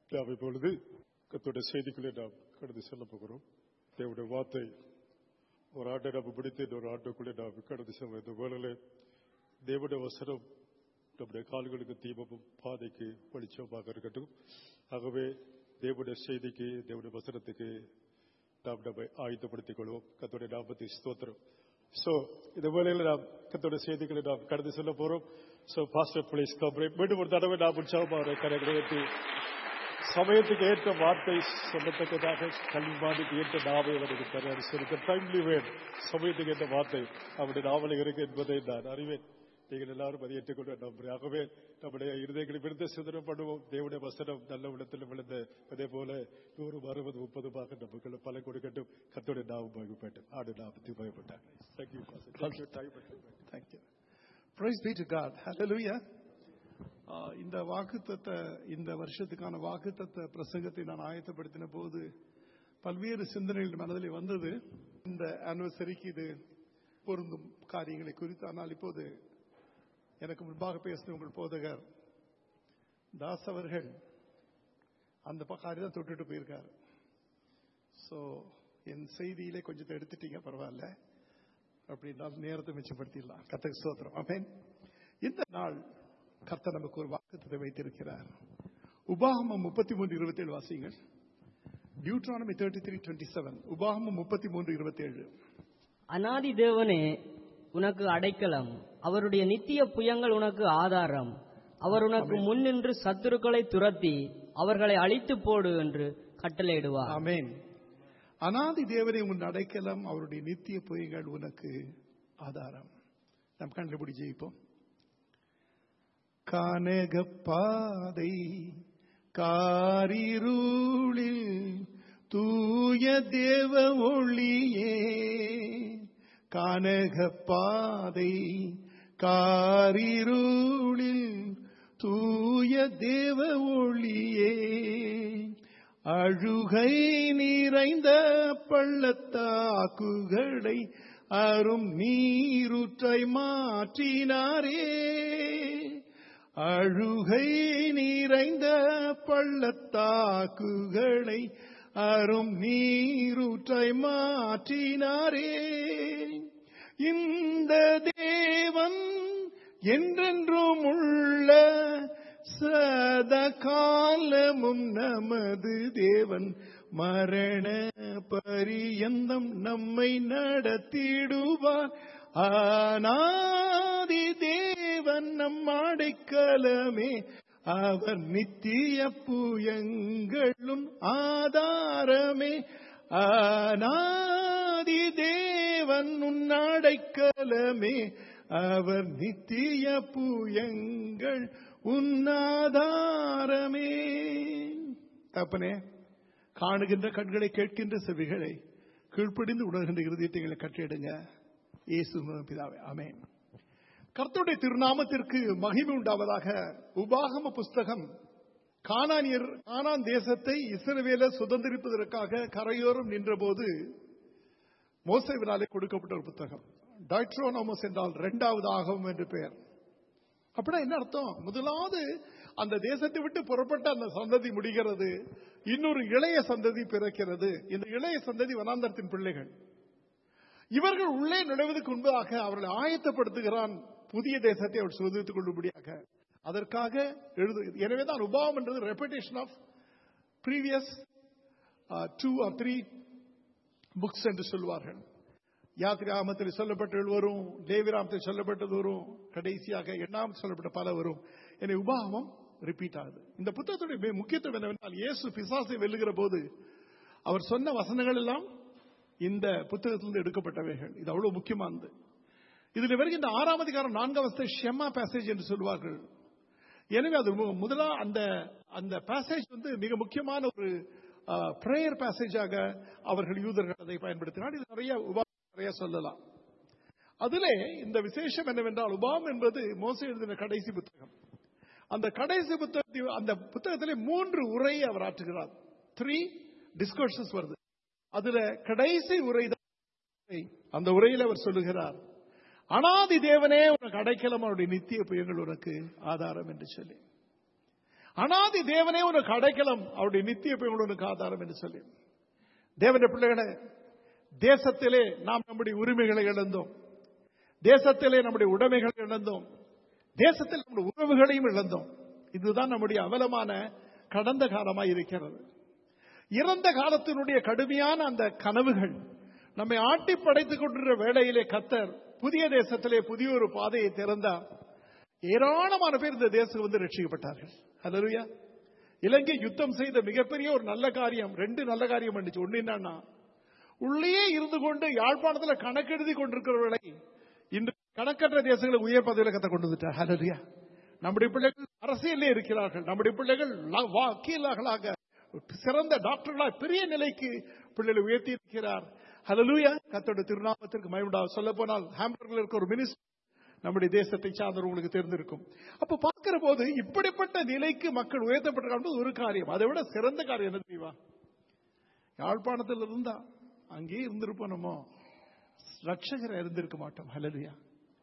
நாம் இப்பொழுது கத்தோட செய்திகளை நாம் கடந்து செல்ல போகிறோம் தேவனுடைய வார்த்தை ஒரு ஆட்டை நாம் பிடித்து இன்னொரு ஆட்டுக்குள்ளே நாம் கடந்து செல்ல இந்த வேளையிலே தேவனுடைய வசனம் நம்முடைய கால்களுக்கு தீபமும் பாதைக்கு வெளிச்சமாக இருக்கட்டும் ஆகவே தேவனுடைய செய்திக்கு தேவனுடைய வசனத்துக்கு நாம் நம்மை ஆயுதப்படுத்திக் கொள்வோம் கத்தோடைய நாமத்தை ஸ்தோத்திரம் சோ இந்த வேளையில் நாம் கத்தோட செய்திகளை நாம் கடந்து செல்ல போறோம் சோ பாஸ்டர் பிளீஸ் கம்ப்ரேட் மீண்டும் ஒரு தடவை நாம் உற்சாகமாக கரைகளை சமயத்துக்கு ஏற்ற வார்த்தை சொல்லத்தக்கதாக கல்விமானுக்கு ஏற்ற நாவை அவருக்கு தராது சொல்லிக்க டைம்லி வேன் சமயத்துக்கு ஏற்ற வார்த்தை அவருடைய நாவல் இருக்கு என்பதை நான் அறிவேன் நீங்கள் எல்லாரும் அதை ஏற்றுக்கொண்டு நம்புறேன் ஆகவே நம்முடைய இருதயங்களை விருந்த சிதனம் பண்ணுவோம் தேவனுடைய வசனம் நல்ல உள்ளத்தில் விழுந்த அதே போல நூறு அறுபது முப்பதுமாக நமக்கு பல கொடுக்கட்டும் கத்தோடைய நாவும் பயப்பட்டும் ஆடு நாமத்தை பயப்பட்டாங்க thank you thank you time Thank you. Praise be to God. Hallelujah. ஆஹ் இந்த வாக்குத்தத்த இந்த வருஷத்துக்கான வாக்குத்தத்த பிரசங்கத்தை நான் ஆயத்தப்படுத்தின போது பல்வேறு சிந்தனைகள் மனதில் வந்தது இந்த ஆனிவர்சரிக்கு இது பொருந்தும் காரியங்களை குறித்து ஆனால் இப்போது எனக்கு முன்பாக பேசின உங்கள் போதகர் தாஸ் அவர்கள் அந்த காரியம் தான் தொட்டுட்டு போயிருக்காரு ஸோ என் செய்தியிலே கொஞ்சத்தை எடுத்துட்டீங்க பரவாயில்ல அப்படின்னால் நேரத்தை மிச்சப்படுத்திடலாம் கத்தக்கு ஸ்தோத்திரம் ஆமென் இந்த நாள் கர்த்தர் நமக்கு ஒரு வாக்குத்தத்தை வைத்திருக்கிறார் உபாகமம் முப்பத்தி மூன்று இருபத்தி ஏழு வாசியுங்கள் Deuteronomy thirty three twenty seven உபாகமம் முப்பத்தி மூன்று இருபத்தி ஏழு அனாதி தேவனே உனக்கு அடைக்கலம் அவருடைய நித்திய புயங்கள் உனக்கு ஆதாரம் அவர் உனக்கு முன்னின்று சத்துருக்களை துரத்தி அவர்களை அழித்து போடு என்று கட்டளையிடுவார் ஆமென் அனாதி தேவனை உன் அடைக்கலம் அவருடைய நித்திய பொய்கள் உனக்கு ஆதாரம் நம் கண்டுபிடி ஜெயிப்போம் கானகப்பாதை காரிருளில் தூய தேவ ஒளியே கானகப்பாதை காரிருளில் தூய தேவ ஒளியே அழுகை நிறைந்த பள்ளத்தாக்குகளை அரும் நீருற்றை மாற்றினாரே அழுகை நிறைந்த பள்ளத்தாக்குகளை அரும் நீருற்றை மாற்றினாரே இந்த தேவன் என்றென்றும் உள்ள சதா காலமும் நமது தேவன் மரண பரியந்தம் நம்மை நடத்திடுவார் ஆனாதி தேவன் நம் அடைக்கலமே அவர் நித்திய புயங்களும் ஆதாரமே ஆனாதி தேவன் உன் அடைக்கலமே அவர் நித்திய புயங்கள் உன்னாதாரமே தப்பனே காணுகின்ற கண்களை கேட்கின்ற செவிகளை கீழ்ப்படிந்து உணர்கின்ற இருதயத்தை கட்டிடுங்க இயேசு பிதாவே ஆமென் கர்த்தருடைய திருநாமத்திற்கு மகிமை உண்டாவதாக உபாகம புஸ்தகம் கானானியர் கானான் தேசத்தை இஸ்ரவேல சுதந்திரிப்பதற்காக கரையோரம் நின்றபோது மோசைவினாலே கொடுக்கப்பட்ட ஒரு புத்தகம் டாக்ட்ரோனோமஸ் என்றால் இரண்டாவது ஆகவும் என்று பெயர் அப்படின்னா என்ன அர்த்தம் முதலாவது அந்த தேசத்தை விட்டு புறப்பட்ட அந்த சந்ததி முடிகிறது இன்னொரு இளைய சந்ததி பிறக்கிறது இந்த இளைய சந்ததி வனாந்தரத்தின் பிள்ளைகள் இவர்கள் உள்ளே நுழைவதற்கு முன்பதாக அவர்களை ஆயத்தப்படுத்துகிறான் புதிய தேசத்தை அவர் சுதந்திரித்துக் கொள்ளும்படியாக அதற்காக எழுது எனவேதான் உபாவம் என்றது repetition of previous two or three books என்று சொல்வார்கள் யாத்திராமத்தில் சொல்லப்பட்டது வரும் தேவிராமத்தில் சொல்லப்பட்டது வரும் கடைசியாக எண்ணாம் சொல்லப்பட்ட பல வரும் என உபாகமம் ரிப்பீட் ஆகுது இந்த புத்தகத்துடைய முக்கியத்துவம் என்னவென்றால் இயேசு பிசாசை வெல்லுகிற போது அவர் சொன்ன வசனங்கள் எல்லாம் இந்த புத்தகத்திலிருந்து எடுக்கப்பட்டவைகள் இது அவ்வளவு முக்கியமானது இதில் வருகின்ற ஆறாம் அதிகாரம் நான்காம் வசத்தை ஷெமா பேசேஜ் என்று சொல்வார்கள் எனவே அது முதலா அந்த அந்த பேசேஜ் வந்து மிக முக்கியமான ஒரு பிரேயர் பேசேஜாக அவர்கள் யூதர்கள் அதை பயன்படுத்தினால் இது நிறைய உபா நிறைய சொல்லலாம் அதிலே இந்த விசேஷம் என்னவென்றால் உபாம் என்பது மோச எழுதின கடைசி புத்தகம் அந்த கடைசி புத்தகத்தில் அந்த புத்தகத்திலே மூன்று உரையை அவர் ஆற்றுகிறார் த்ரீ டிஸ்கஷன்ஸ் வருது அதுல கடைசி உரை அந்த உரையில் அவர் சொல்லுகிறார் அனாதி தேவனே உனக்கு அடைக்கலம் அவருடைய நித்திய புயங்கள் உனக்கு ஆதாரம் என்று சொல்லி அனாதி தேவனே உனக்கு அடைக்கலம் அவருடைய நித்திய பெயர்கள் உனக்கு ஆதாரம் என்று சொல்லி தேவனுடைய பிள்ளைகளே தேசத்திலே நாம் நம்முடைய உரிமைகளை இழந்தோம் தேசத்திலே நம்முடைய உடைமைகளை இழந்தோம் தேசத்தில் நம்முடைய உறவுகளையும் இழந்தோம் இதுதான் நம்முடைய அவலமான கடந்த காலமாய் இருக்கிறது இறந்த காலத்தினுடைய கடுமையான அந்த கனவுகள் நம்மை ஆட்டி படைத்துக் கொண்டிருக்கிற வேளையிலே கத்தர் புதிய தேசத்திலே புதிய ஒரு பாதையை திறந்தார் ஏராளமான பேர் இந்த தேசம் வந்து ரட்சிக்கப்பட்டார்கள் ஹalleluya இலங்கை யுத்தம் செய்த மிகப்பெரிய ஒரு நல்ல காரியம் ரெண்டு நல்ல காரியம் பண்ணுச்சு ஒண்ணு என்னன்னா உள்ளே இருந்து கொண்டு யாழ்ப்பாணத்தில் கணக்கெழுதி கொண்டிருக்கிறவர்களை இன்று கணக்கற்ற தேசங்களை உயர் பதவியில் கத்த கொண்டு வந்துட்டார் ஹalleluya நம்முடைய பிள்ளைகள் அரசியலே இருக்கிறார்கள் நம்முடைய பிள்ளைகள் ல- வக்கீலாகளாக சிறந்த டாக்டர்களாக பெரிய நிலைக்கு பிள்ளைகளை உயர்த்தி இருக்கிறார் ஹalleluya கத்தோட திருநாமத்திற்கு மயமுடா சொல்ல போனால் ஹாம்பர்கில் இருக்க ஒரு மினிஸ்டர் நம்முடைய தேசத்தை சார்ந்தவர்களுக்கு தெரிந்திருக்கும் அப்ப பார்க்கிற போது இப்படிப்பட்ட நிலைக்கு மக்கள் உயர்த்தப்பட்டிருக்காங்க ஒரு காரியம் அதை விட சிறந்த காரியம் என்ன தெரியுமா யாழ்ப்பாணத்தில் இருந்தா அங்கேயே இருந்திருப்போம் நம்ம ரட்சகரை இருந்திருக்க மாட்டோம் ஹalleluya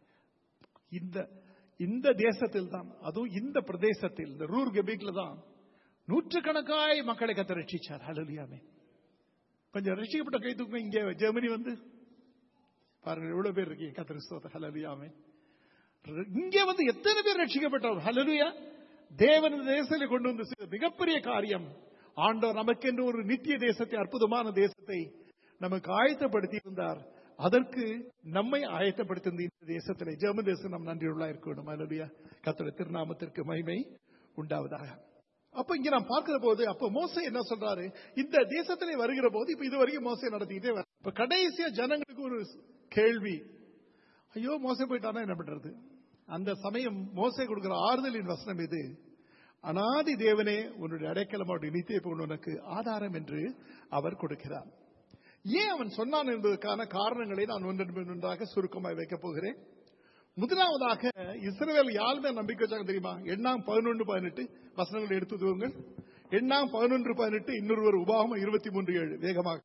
இந்த இந்த தேசத்தில் தான் அதுவும் இந்த பிரதேசத்தில் இந்த ரூர் கெபிக்ல தான் நூற்றுக்கணக்காய் மக்களை கத்த ரட்சிச்சார் ஹalleluyaமே கொஞ்சம் ரட்சிக்கப்பட்ட கை தூக்கம் இங்கே ஜெர்மனி வந்து பாருங்க எவ்வளவு பேர் இருக்கீங்க கத்திர ஸ்தோத்திரம் ஹalleluyaமே இங்கே வந்து எத்தனை பேர் ரட்சிக்கப்பட்டவர் ஹalleluya தேவன் இந்த தேசத்தில் கொண்டு வந்து செய்த மிகப்பெரிய காரியம் ஆண்டவர் நமக்கென்று ஒரு நித்திய தேசத்தை அற்புதமான தேசத்தை நமக்கு ஆயத்தப்படுத்தி இருந்தார் அதற்கு நம்மை ஆயத்தப்படுத்தி இந்த தேசத்திலே ஜெர்மன் தேசம் நம் நன்றியுள்ளா இருக்கணும் ஹalleluya கர்த்தருடைய திருநாமத்திற்கு மகிமை உண்டாவதாக அப்ப இங்க நான் பார்க்கிற போது அப்ப மோசே என்ன சொல்றாரு இந்த தேசத்திலே வருகிற போது இப்ப இது வரைக்கும் மோசே நடத்திக்கிட்டே வர இப்ப கடைசியா ஜனங்களுக்கு ஒரு கேள்வி ஐயோ மோசே போயிட்டானா என்ன பண்றது அந்த சமயம் மோசே கொடுக்கிற ஆறுதலின் வசனம் இது அனாதி தேவனே உன்னுடைய அடைக்கலம் அவருடைய நித்திய பொருள் உனக்கு ஆதாரம் என்று அவர் கொடுக்கிறார் ஏன் அவன் சொன்னான் என்பதற்கான காரணங்களை நான் ஒன்றன் ஒன்றாக சுருக்கமாய் வைக்கப் போகிறேன் முதலாவதாக இஸ்ரவேல் யார் மேல் நம்பிக்கை வச்சாங்க தெரியுமா எண்ணாம் பதினொன்று பதினெட்டு வசனங்களை எடுத்து தூங்கள் எண்ணாம் பதினொன்று பதினெட்டு இன்னொருவர் உபாகமம் இருபத்தி மூன்று ஏழு வேகமாக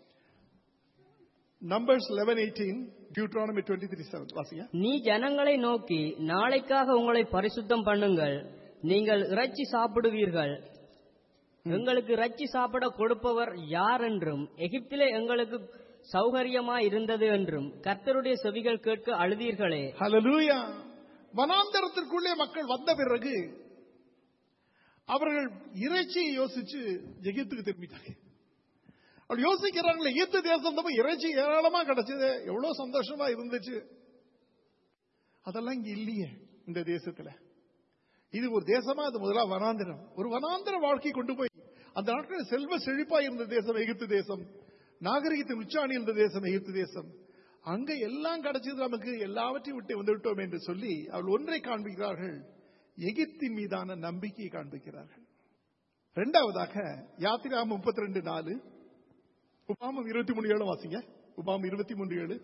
numbers eleven eighteen Deuteronomy twenty three seven வாசிங்க நீ ஜனங்களை நோக்கி நாளைக்காக உங்களை பரிசுத்தம் பண்ணுங்கள் நீங்கள் இறைச்சி சாப்பிடுவீர்கள் எங்களுக்கு இறைச்சி சாப்பிட கொடுப்பவர் யார் என்றும் எகிப்திலே எங்களுக்கு சௌகரியமா இருந்தது என்றும் கர்த்தருடைய செவிகள் கேட்க அழுதீர்களே ஹalleluya வனாந்தரத்திற்குள்ளே மக்கள் வந்த பிறகு அவர்கள் இறைச்சியை யோசிச்சு எகிப்துக்கு திரும்பிட்டாங்க அவள் யோசிக்கிறாங்களே ஈத்து தேசம் தான் இறைச்சி ஏராளமா கிடைச்சது எவ்வளவு சந்தோஷமா இருந்துச்சு அதெல்லாம் இங்க இல்லையே இந்த தேசத்துல இது ஒரு தேசமா அது முதலா வனாந்திரம் ஒரு வனாந்திர வாழ்க்கை கொண்டு போய் அந்த நாட்களில் செல்வ செழிப்பா இருந்த தேசம் எகிப்து தேசம் நாகரிகத்தின் உச்சாணி இருந்த தேசம் எகிப்து தேசம் அங்க எல்லாம் கிடைச்சது நமக்கு எல்லாவற்றையும் விட்டு வந்து விட்டோம் என்று சொல்லி அவள் ஒன்றை காண்பிக்கிறார்கள் எகிப்தின் மீதான நம்பிக்கையை காண்பிக்கிறார்கள் இரண்டாவதாக யாத்திரா முப்பத்தி ரெண்டு நாலு உபாமம் இருபத்தி மூணு ஏழு வாசிங்க உபாமம் இருபத்தி மூன்று ஏழு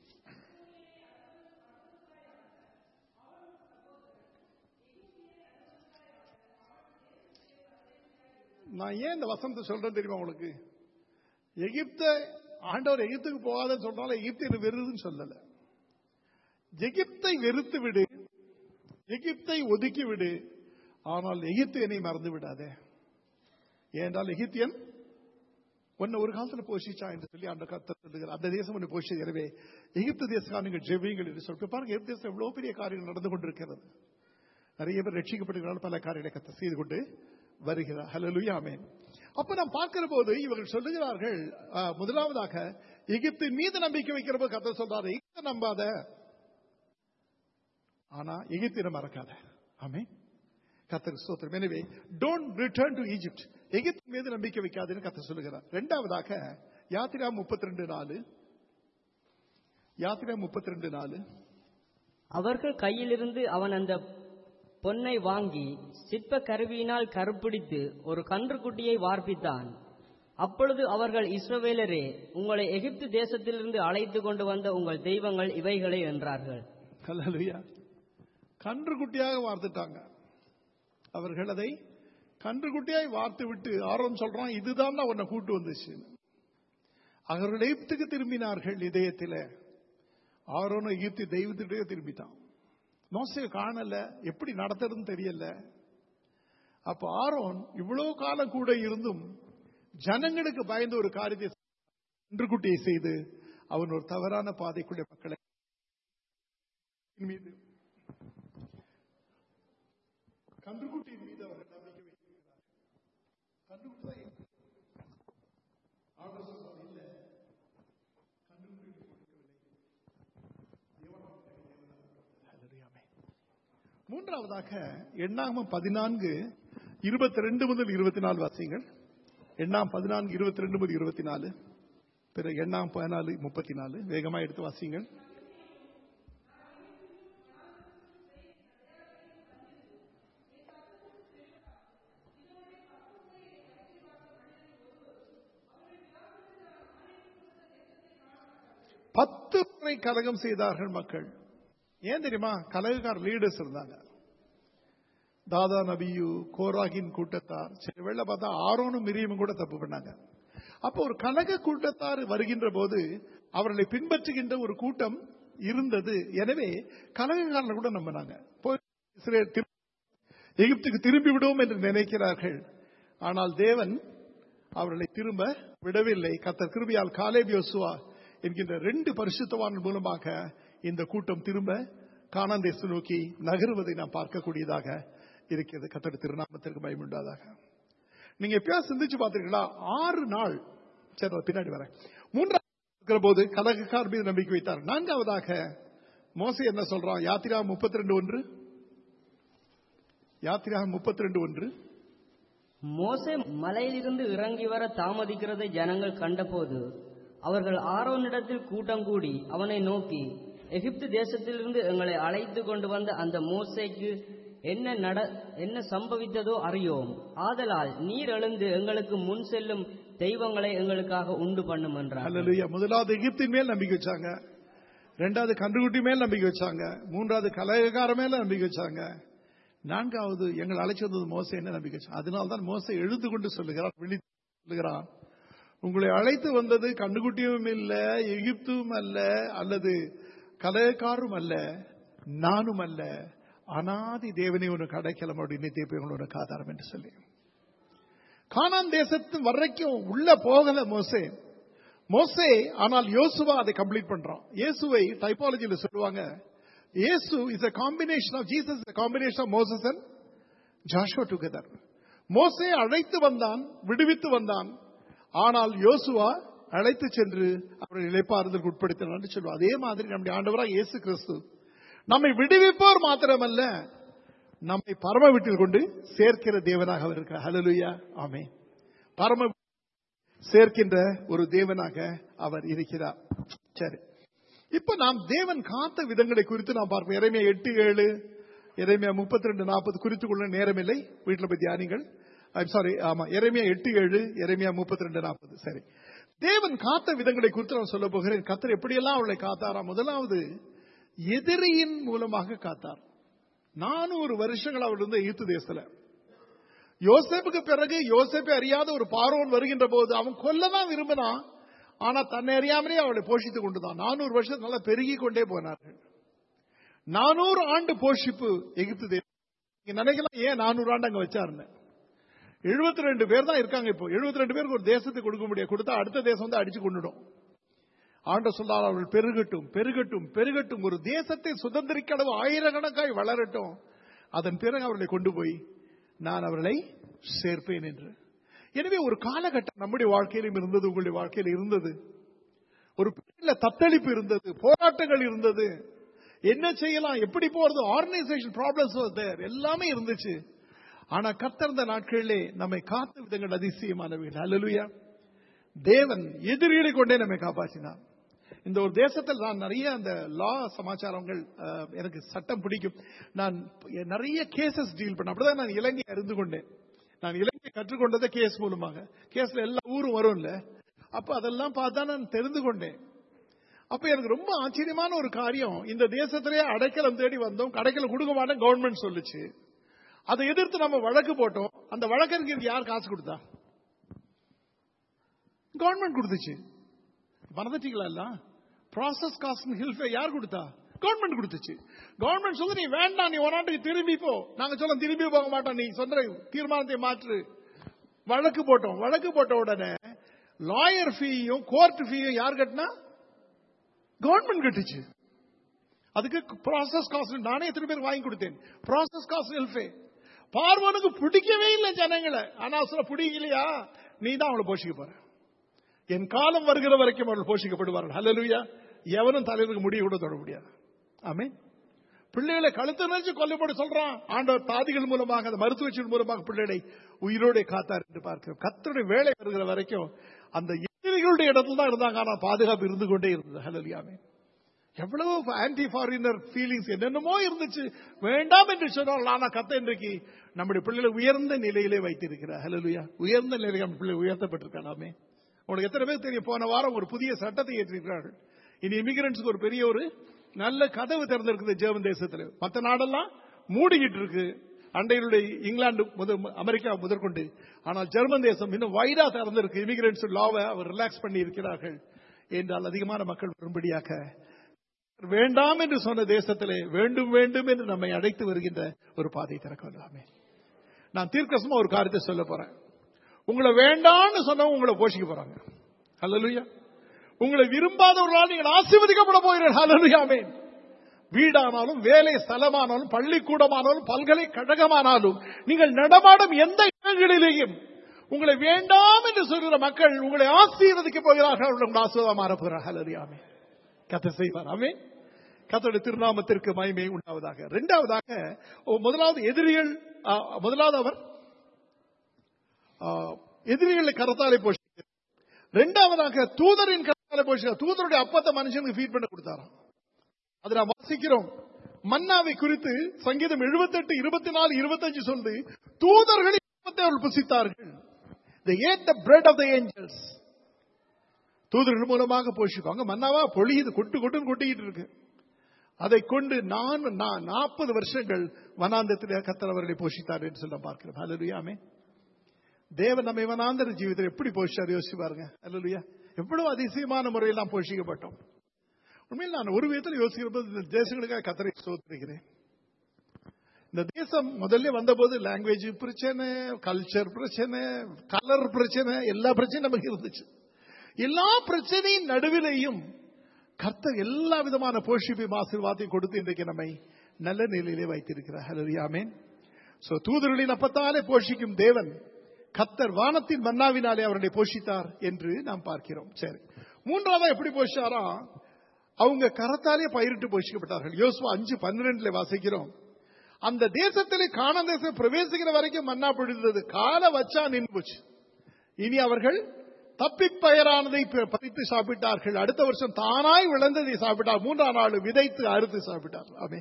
நான் ஏன் இந்த வசனத்தை சொல்றேன் தெரியுமா உங்களுக்கு எகிப்த ஆண்டவர் எகிப்துக்கு போகாதன்னு சொல்றாலும் எகிப்து என்ன வெறுதுன்னு சொல்லல எகிப்தை வெறுத்து விடு எகிப்தை ஒதுக்கி விடு ஆனால் எகிப்து என்னை மறந்து விடாதே ஏனென்றால் எகிப்தியன் உன்னை ஒரு காலத்துல போஷிச்சா என்று சொல்லி அந்த கத்த சொல்லுகிறார் அந்த தேசம் உன்னை போஷிச்சது எனவே எகிப்து தேசம் நீங்கள் ஜெபியுங்கள் என்று சொல்லிட்டு பாருங்க எகிப்து தேசம் எவ்வளவு பெரிய காரியங்கள் நடந்து கொண்டிருக்கிறது நிறைய பேர் ரட்சிக்கப்படுகிறார்கள் பல காரியங்களை கத்த செய்து கொண்டு வருகிறார் ஹalleluya ஆமென் அப்ப நாம் பார்க்கிற போது இவர்கள் சொல்லுகிறார்கள் ஆ, முதலாவதாக எகிப்தின் மீது நம்பிக்கை வைக்கிற போது கத்த சொல்றாரு எகிப்தை நம்பாத ஆனா எகிப்தினை மறக்காத ஆமென் கத்தர் ஸ்தோத்திரம் எனவே டோன்ட் ரிட்டர்ன் டு ஈஜிப்ட் எகிப்து மீது நம்பிக்கை வைக்காதுன்னு கத்தர் சொல்லுகிறார் இரண்டாவதாக யாத்திரா முப்பத்தி ரெண்டு நாலு யாத்திரா முப்பத்தி ரெண்டு நாலு அவர்கள் கையிலிருந்து அவன் அந்த பொன்னை வாங்கி சிற்ப கருவியினால் கருப்பிடித்து ஒரு கன்றுக்குட்டியை வார்ப்பித்தான் அப்பொழுது அவர்கள் இஸ்ரவேலரே உங்களை எகிப்து தேசத்திலிருந்து அழைத்து கொண்டு வந்த உங்கள் தெய்வங்கள் இவைகளே என்றார்கள் ஹalleluya கன்றுக்குட்டியாக வார்த்துட்டாங்க அவர்கள் அதை கன்றுக்குட்டியாய் வார்த்து விட்டு ஆரோன் சொல்றான் இதுதான் உன்னை கூட்டு வந்துச்சு அவர்கள் எகிப்துக்கு திரும்பினார்கள் இதயத்தில் ஆரோனும் எகிப்து தெய்வத்திட்டே திரும்பிட்டான் மோசையை காணல எப்படி நடத்துறதுன்னு தெரியல அப்ப ஆரோன் இவ்வளவு காலம் கூட இருந்தும் ஜனங்களுக்கு பயந்த ஒரு காரியத்தை கன்றுக்குட்டியை செய்து அவன் ஒரு தவறான பாதைக்குள்ளே மக்களை மீது கன்றுக்குட்டியின் மீது அவர்கள் நம்பிக்கை வைத்திருக்கிறார் கன்றுக்குட்டி தான் இயேசு. ஆண்டவர் சொல்றார், இல்ல கன்றுக்குட்டியை கொடுக்கவில்லை தேவன் அவர்களை தேவனாக Hallelujah. Amen. மூன்றாவதாக எண்ணாமம் பதினான்கு இருபத்தி ரெண்டு முதல் இருபத்தி நாலு வாசியங்கள் எண்ணாம் பதினான்கு இருபத்தி ரெண்டு முதல் இருபத்தி நாலு பிறகு எண்ணாம் பதினாலு முப்பத்தி நாலு வேகமா எடுத்து வாசிங்கள் பத்து முறை கலகம் செய்தார்கள் மக்கள் ஏன் தெரியுமா கலகக்கார லீடர்ஸ் இருந்தாங்க தாதா நபியு கோராகின் கூட்டத்தார் சில வேளை பார்த்தா ஆரோனும் மிரியும் கூட தப்பு பண்ணாங்க அப்போ ஒரு கலக கூட்டத்தார் வருகின்ற போது அவர்களை பின்பற்றுகின்ற ஒரு கூட்டம் இருந்தது எனவே கலகக்காரர்கள் கூட நம்பினாங்க போய் இஸ்ரேல் திரு- எகிப்துக்கு திரும்பி விடுவோம் என்று நினைக்கிறார்கள் ஆனால் தேவன் அவர்களை திரும்ப விடவில்லை கத்தர் கிருபியால் காலேப் யோசுவா என்கின்ற ரெண்டு பரிசுத்தவான் மூலமாக இந்த கூட்டம் திரும்ப கானான் தேசம் நோக்கி நகருவதை நாம் பார்க்கக்கூடியதாக இருக்கிறது கத்தர் திருநாமத்திற்கு பயமுண்டாதாக நீங்க எப்பயாவது சிந்திச்சு பார்த்திருக்கீங்களா ஆறு நாள் சரி நான் பின்னாடி வரேன் மூன்றாவது இருக்கிற போது கலகக்கார் மீது நம்பிக்கை வைத்தார் நான்காவதாக மோசே என்ன சொல்றான் யாத்திரா முப்பத்தி ரெண்டு ஒன்று யாத்திரா முப்பத்தி ரெண்டு ஒன்று மோசே மலையிலிருந்து இறங்கி வர தாமதிக்கிறதை ஜனங்கள் கண்டபோது அவர்கள் ஆரோனிடத்தில் கூட்டம் கூடி அவனை நோக்கி எகிப்து தேசத்திலிருந்து எங்களை அழைத்து கொண்டு வந்த அந்த மோசேக்கு என்ன நட என்ன சம்பவித்ததோ அறியோம் ஆதலால் நீர் எழுந்து எங்களுக்கு முன் செல்லும் தெய்வங்களை எங்களுக்காக உண்டு பண்ணும் என்றார் அல்லேலூயா முதலாவது எகிப்தின் மேல் நம்பிக்கை வச்சாங்க ரெண்டாவது கன்றுக்குட்டி மேல் நம்பிக்கை வச்சாங்க மூன்றாவது கலகக்கார மேல நம்பிக்கை வச்சாங்க நான்காவது எங்கள் அழைச்சி வந்தது மோசை என்ன நம்பிக்கை வச்சாங்க அதனால தான் மோசை எழுந்து கொண்டு சொல்லுகிறார் விழி சொல்லுகிறான் உங்களை அழைத்து வந்தது கண்டுகுட்டியும் இல்ல எகிப்தும் அல்ல அல்லது கலகக்காரும் அல்ல நானும் அல்ல அனாதி தேவனே உனக்கு அடைக்கலம் அப்படின்னு தீபங்கள் உனக்கு ஆதாரம் என்று சொல்லி கானான் தேசத்து வரைக்கும் உள்ள போகல மோசே மோசே ஆனால் யோசுவா அதை கம்ப்ளீட் பண்றான் இயேசுவை டைபாலஜியில் சொல்லுவாங்க இயேசு is a combination of Jesus a combination of Moses and Joshua together மோசே அழைத்து வந்தான் விடுவித்து வந்தான் ஆனால் யோசுவா அழைத்து சென்று அவரை இழைப்பாறுதலுக்கு உட்படுத்தினார் என்று சொல்லுவோம் அதே மாதிரி நம்முடைய ஆண்டவராக இயேசு கிறிஸ்து நம்மை விடுவிப்போர் மாத்திரமல்ல நம்மை பரம வீட்டில் கொண்டு சேர்க்கிற தேவனாக அவர் இருக்கிறார் ஹalleluya ஆமென் பரம சேர்க்கின்ற ஒரு தேவனாக அவர் இருக்கிறார் சரி இப்ப நாம் தேவன் காத்த விதங்களை குறித்து நாம் பார்ப்போம் இறைமையா எட்டு ஏழு இறைமையா முப்பத்தி ரெண்டு நாற்பது குறித்து கொள்ள நேரமில்லை வீட்டில் போய் தியானிங்கள் சாரி ஆமா இறைமையா எட்டு ஏழு இறைமையா முப்பத்தி ரெண்டு நாற்பது சரி தேவன் காத்த விதங்களை குறித்து நான் சொல்ல போகிறேன் கத்தர் எப்படியெல்லாம் அவளை காத்தாரா முதலாவது எதிரியின் மூலமாக காத்தார் நானூறு வருஷங்கள் அவர் இருந்த ஈத்து தேசத்துல யோசேப்புக்கு பிறகு யோசேப்பை அறியாத ஒரு பார்வோன் வருகின்ற போது அவன் கொல்லதான் விரும்பினான் ஆனா தன்னை அறியாமலே அவளை போஷித்துக் கொண்டுதான் நானூறு வருஷம் நல்லா பெருகி கொண்டே போனார்கள் நானூறு ஆண்டு போஷிப்பு எகிப்து தேசம் நீங்க நினைக்கலாம் ஏன் நானூறு ஆண்டு அங்க வச்சாருன்னு எழுபத்தி ரெண்டு பேர் தான் இருக்காங்க இப்போ எழுபத்தி ரெண்டு பேருக்கு ஒரு தேசத்தை கொடுக்க முடியாது கொடுத்தா அடுத்த தேசம் வந்து அடிச்சு கொண்டுடும் ஆண்ட சொல்லால் அவர்கள் பெருகட்டும் பெருகட்டும் பெருகட்டும் ஒரு தேசத்தை சுதந்திரிக்க அளவு ஆயிரக்கணக்காய் வளரட்டும் அதன் பிறகு அவர்களை கொண்டு போய் நான் அவர்களை சேர்ப்பேன் என்று எனவே ஒரு காலகட்டம் நம்முடைய வாழ்க்கையிலும் இருந்தது உங்களுடைய வாழ்க்கையில் இருந்தது ஒரு பெரிய தத்தளிப்பு இருந்தது போராட்டங்கள் இருந்தது என்ன செய்யலாம் எப்படி போறது ஆர்கனைசேஷன் ப்ராப்ளம்ஸ் தேர் எல்லாமே இருந்துச்சு ஆனா கத்தர்ந்த நாட்களிலே நம்மை காத்த விதங்கள் அதிசயமானவைகள் அல்லலுயா தேவன் எதிரிகளை கொண்டே நம்மை காப்பாற்றினார் இந்த ஒரு தேசத்தில் நான் நிறைய அந்த லா சமாச்சாரங்கள் அஹ், எனக்கு சட்டம் பிடிக்கும் நான் நிறைய கேசஸ் டீல் பண்ண அப்படிதான் நான் இலங்கை அறிந்து கொண்டேன் நான் இலங்கை கற்றுக்கொண்டதே கேஸ் மூலமாக கேஸ்ல எல்லா ஊரும் வரும்ல அப்ப அதெல்லாம் பார்த்தா நான் தெரிந்து கொண்டேன் அப்ப எனக்கு ரொம்ப ஆச்சரியமான ஒரு காரியம் இந்த தேசத்திலே அடைக்கலம் தேடி வந்தோம் அடைக்கலம் கொடுக்க மாட்டேன் கவர்மெண்ட் சொல்லுச்சு அதை எதிர்த்து நம்ம வழக்கு போட்டோம் அந்த வழக்கறிஞருக்கு யார் காசு கொடுத்தா கவர்மெண்ட் கொடுத்துச்சு மறந்துட்டீங்களா எல்லாம் ப்ராசஸ் காஸ்ட் ஹில்ஃபே யார் கொடுத்தா கவர்மெண்ட் கொடுத்துச்சு கவர்மெண்ட் சொல்லு நீ வேண்டாம் நீ ஒரு நாட்டுக்கு திரும்பி போ நாங்க சொல்ல திரும்பி போக மாட்டோம் நீ சொந்த தீர்மானத்தை மாற்று வழக்கு போட்டோம் வழக்கு போட்ட உடனே லாயர் ஃபீயும் கோர்ட் ஃபீயும் யார் கட்டினா கவர்மெண்ட் கட்டுச்சு அதுக்கு ப்ராசஸ் காஸ்ட் நானே எத்தனை பேர் வாங்கி கொடுத்தேன் ப்ராசஸ் காஸ்ட் வெல்ஃபே பார்வனுக்கு பிடிக்கவே இல்லை ஜனங்களை ஆனா சொல்ல பிடிக்கலையா நீ தான் அவளை போஷிக்க போற என் காலம் வருகிற வரைக்கும் அவர்கள் போஷிக்கப்படுவார்கள் ஹalleluya எவனும் தலைவருக்கு முடிய கூட தொட முடியாது ஆமே பிள்ளைகளை கழுத்து நினைச்சு கொல்லப்பட சொல்றான் ஆண்டவர் தாதிகள் மூலமாக அந்த மருத்துவச்சின் மூலமாக பிள்ளைகளை உயிரோட காத்தார் என்று பார்க்கிறோம் கத்தருடைய வேலை வருகிற வரைக்கும் அந்த எதிரிகளுடைய இடத்துல தான் இருந்தாங்க ஆனா பாதுகாப்பு இருந்து கொண்டே இருந்தது ஹலலியாமே எவ்வளவு ஆன்டி ஃபாரினர் ஃபீலிங்ஸ் என்னென்னமோ இருந்துச்சு வேண்டாம் என்று சொன்னால் ஆனா கத்த இன்றைக்கு நம்முடைய பிள்ளைகளை உயர்ந்த நிலையிலே வைத்திருக்கிறார் ஹலலுயா உயர்ந்த நிலையில் நம்ம பிள்ளை உயர்த்தப்பட்டிருக்கலாமே உங்களுக்கு எத்தனை பேர் தெரியும் போன வாரம் ஒரு புதிய சட்டத்தை ஏற்றிருக்கிறார்கள் இனி இமிகிரன்ஸ்க்கு ஒரு பெரிய ஒரு நல்ல கதவு திறந்திருக்குது ஜெர்மன் தேசத்தில் மற்ற நாடெல்லாம் மூடிக்கிட்டு இருக்கு அண்டையிலுடைய இங்கிலாந்து முதல் அமெரிக்கா முதற்கொண்டு ஆனால் ஜெர்மன் தேசம் இன்னும் வைடா திறந்திருக்கு இமிகிரன்ஸ் லாவை அவர் ரிலாக்ஸ் பண்ணி இருக்கிறார்கள் என்றால் அதிகமான மக்கள் வரும்படியாக வேண்டாம் என்று சொன்ன தேசத்திலே வேண்டும் வேண்டும் என்று நம்மை அழைத்து வருகின்ற ஒரு பாதை திறக்க வேண்டாமே நான் தீர்க்கசமா ஒரு காரியத்தை சொல்ல போறேன் உங்களை வேண்டாம்னு சொன்னவங்க உங்களை போஷிக்க போறாங்க ஹalleluya உங்களை விரும்பாதவர்களால் நீங்கள் ஆசீர்வதிக்கப்பட போகிறீர்கள் ஹalleluya வீடானாலும் வேலை ஸ்தலமானாலும் பள்ளிக்கூடமானாலும் பல்கலைக்கழகமானாலும் நீங்கள் நடமாடும் எந்த இடங்களிலேயும் உங்களை வேண்டாம் என்று சொல்கிற மக்கள் உங்களை ஆசீர்வதிக்க போகிறார்கள் அவர்கள் உங்கள் ஆசீர்வாதம் மாறப்போகிறார்கள் ஹalleluya கத்த செய்வார் ஆமே கத்தோட திருநாமத்திற்கு மகிமை உண்டாவதாக இரண்டாவதாக ஓ, முதலாவது எதிரிகள் ஆ, முதலாவது அவர் ஆ, எதிரிகளை கரத்தாலே போஷிக்க இரண்டாவதாக தூதரின் கரத்தாலே போஷிக்க தூதருடைய அப்பத்தை மனுஷனுக்கு ஃபீட் பண்ண கொடுத்தாராம் அதை நாம் வாசிக்கிறோம் மன்னாவை குறித்து சங்கீதம் 78 இருபத்தி நாலு இருபத்தஞ்சு சொல்லுது தூதர்களின் அப்பத்தை அவர்கள் புசித்தார்கள் they ate the bread of the angels தூதர்கள் மூலமாக போஷிப்பாங்க மன்னாவா பொழியுது கொட்டு கொட்டுன்னு கொட்டிக்கிட்டு இருக்கு அதை கொண்டு நான் நான் நாற்பது வருஷங்கள் வனாந்தத்தில் கத்தர் அவர்களை போஷித்தார் என்று சொல்ல பார்க்கிறோம் அல்லலுயாமே தேவன் நம்மை வனாந்தர ஜீவிதத்தில் எப்படி போஷிச்சார் யோசிச்சு பாருங்க அல்லலுயா எவ்வளவு அதிசயமான முறையில் நாம் போஷிக்கப்பட்டோம் உண்மையில் நான் ஒரு விதத்தில் யோசிக்கிற போது இந்த தேசங்களுக்காக கத்தரை சோத்துகிறேன் இந்த தேசம் முதல்ல வந்தபோது லாங்குவேஜ் பிரச்சனை கல்ச்சர் பிரச்சனை கலர் பிரச்சனை எல்லா பிரச்சனையும் நமக்கு இருந்துச்சு எல்லா பிரச்சனையின் நடுவிலையும் கர்த்தர் எல்லா விதமான போஷிப்பையும் ஆசீர்வாதத்தையும் கொடுத்து இன்றைக்கு நம்மை நல்ல நிலையிலே வைத்திருக்கிறார் ஹலரியாமேன் சோ தூதர்களின் அப்பத்தாலே போஷிக்கும் தேவன் கர்த்தர் வானத்தின் மன்னாவினாலே அவர்களை போஷித்தார் என்று நாம் பார்க்கிறோம் சரி மூன்றாவதா எப்படி போஷிச்சாரா அவங்க கரத்தாலே பயிரிட்டு போஷிக்கப்பட்டார்கள் யோசுவா அஞ்சு பன்னிரெண்டுல வாசிக்கிறோம் அந்த தேசத்திலே காண தேசம் பிரவேசிக்கிற வரைக்கும் மன்னா பொழிந்தது கால வச்சா நின்று போச்சு இனி அவர்கள் தப்பிப்பயரானதை ப- பறித்து சாப்பிட்டார்கள் அடுத்த வருஷம் தானாய் விளைந்ததை சாப்பிட்டார் மூன்றாம் நாள் விதைத்து அறுத்து சாப்பிட்டார் ஆமே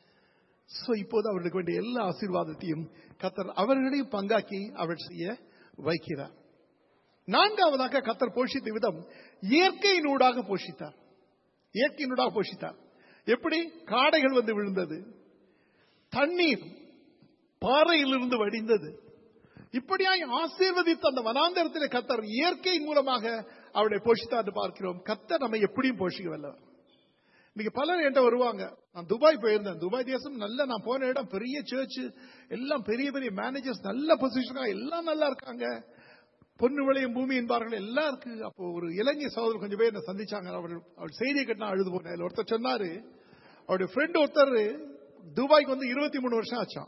சோ இப்போது அவர்களுக்கு வேண்டிய எல்லா ஆசீர்வாதத்தையும் கத்தர் அவர்களையும் பங்காக்கி அவர் செய்ய வைக்கிறார் நான்காவதாக கத்தர் போஷித்த விதம் இயற்கையினூடாக போஷித்தார் இயற்கையினூடாக போஷித்தார் எப்படி காடைகள் வந்து விழுந்தது தண்ணீர் பாறையிலிருந்து வடிந்தது இப்படியாய் ஆசீர்வதித்த அந்த வனாந்தரத்திலே கத்தர் இயற்கையின் மூலமாக அவளை போஷித்தார் பார்க்கிறோம் கத்தர் நம்ம எப்படியும் போஷிக்க வல்லவர் இன்னைக்கு பலர் என்கிட்ட வருவாங்க நான் துபாய் போயிருந்தேன் துபாய் தேசம் நல்ல நான் போன இடம் பெரிய சர்ச் எல்லாம் பெரிய பெரிய மேனேஜர்ஸ் நல்ல பொசிஷனா எல்லாம் நல்லா இருக்காங்க பொண்ணு விளையும் பூமி என்பார்கள் எல்லாம் இருக்கு அப்போ ஒரு இலங்கை சகோதரர் கொஞ்சம் பேர் என்ன சந்திச்சாங்க அவர் அவர் செய்தியை கட்டினா அழுது போனேன் அதுல ஒருத்தர் சொன்னாரு அவருடைய ஃப்ரெண்ட் ஒருத்தர் துபாய்க்கு வந்து இருபத்தி மூணு வருஷம் ஆச்சாம்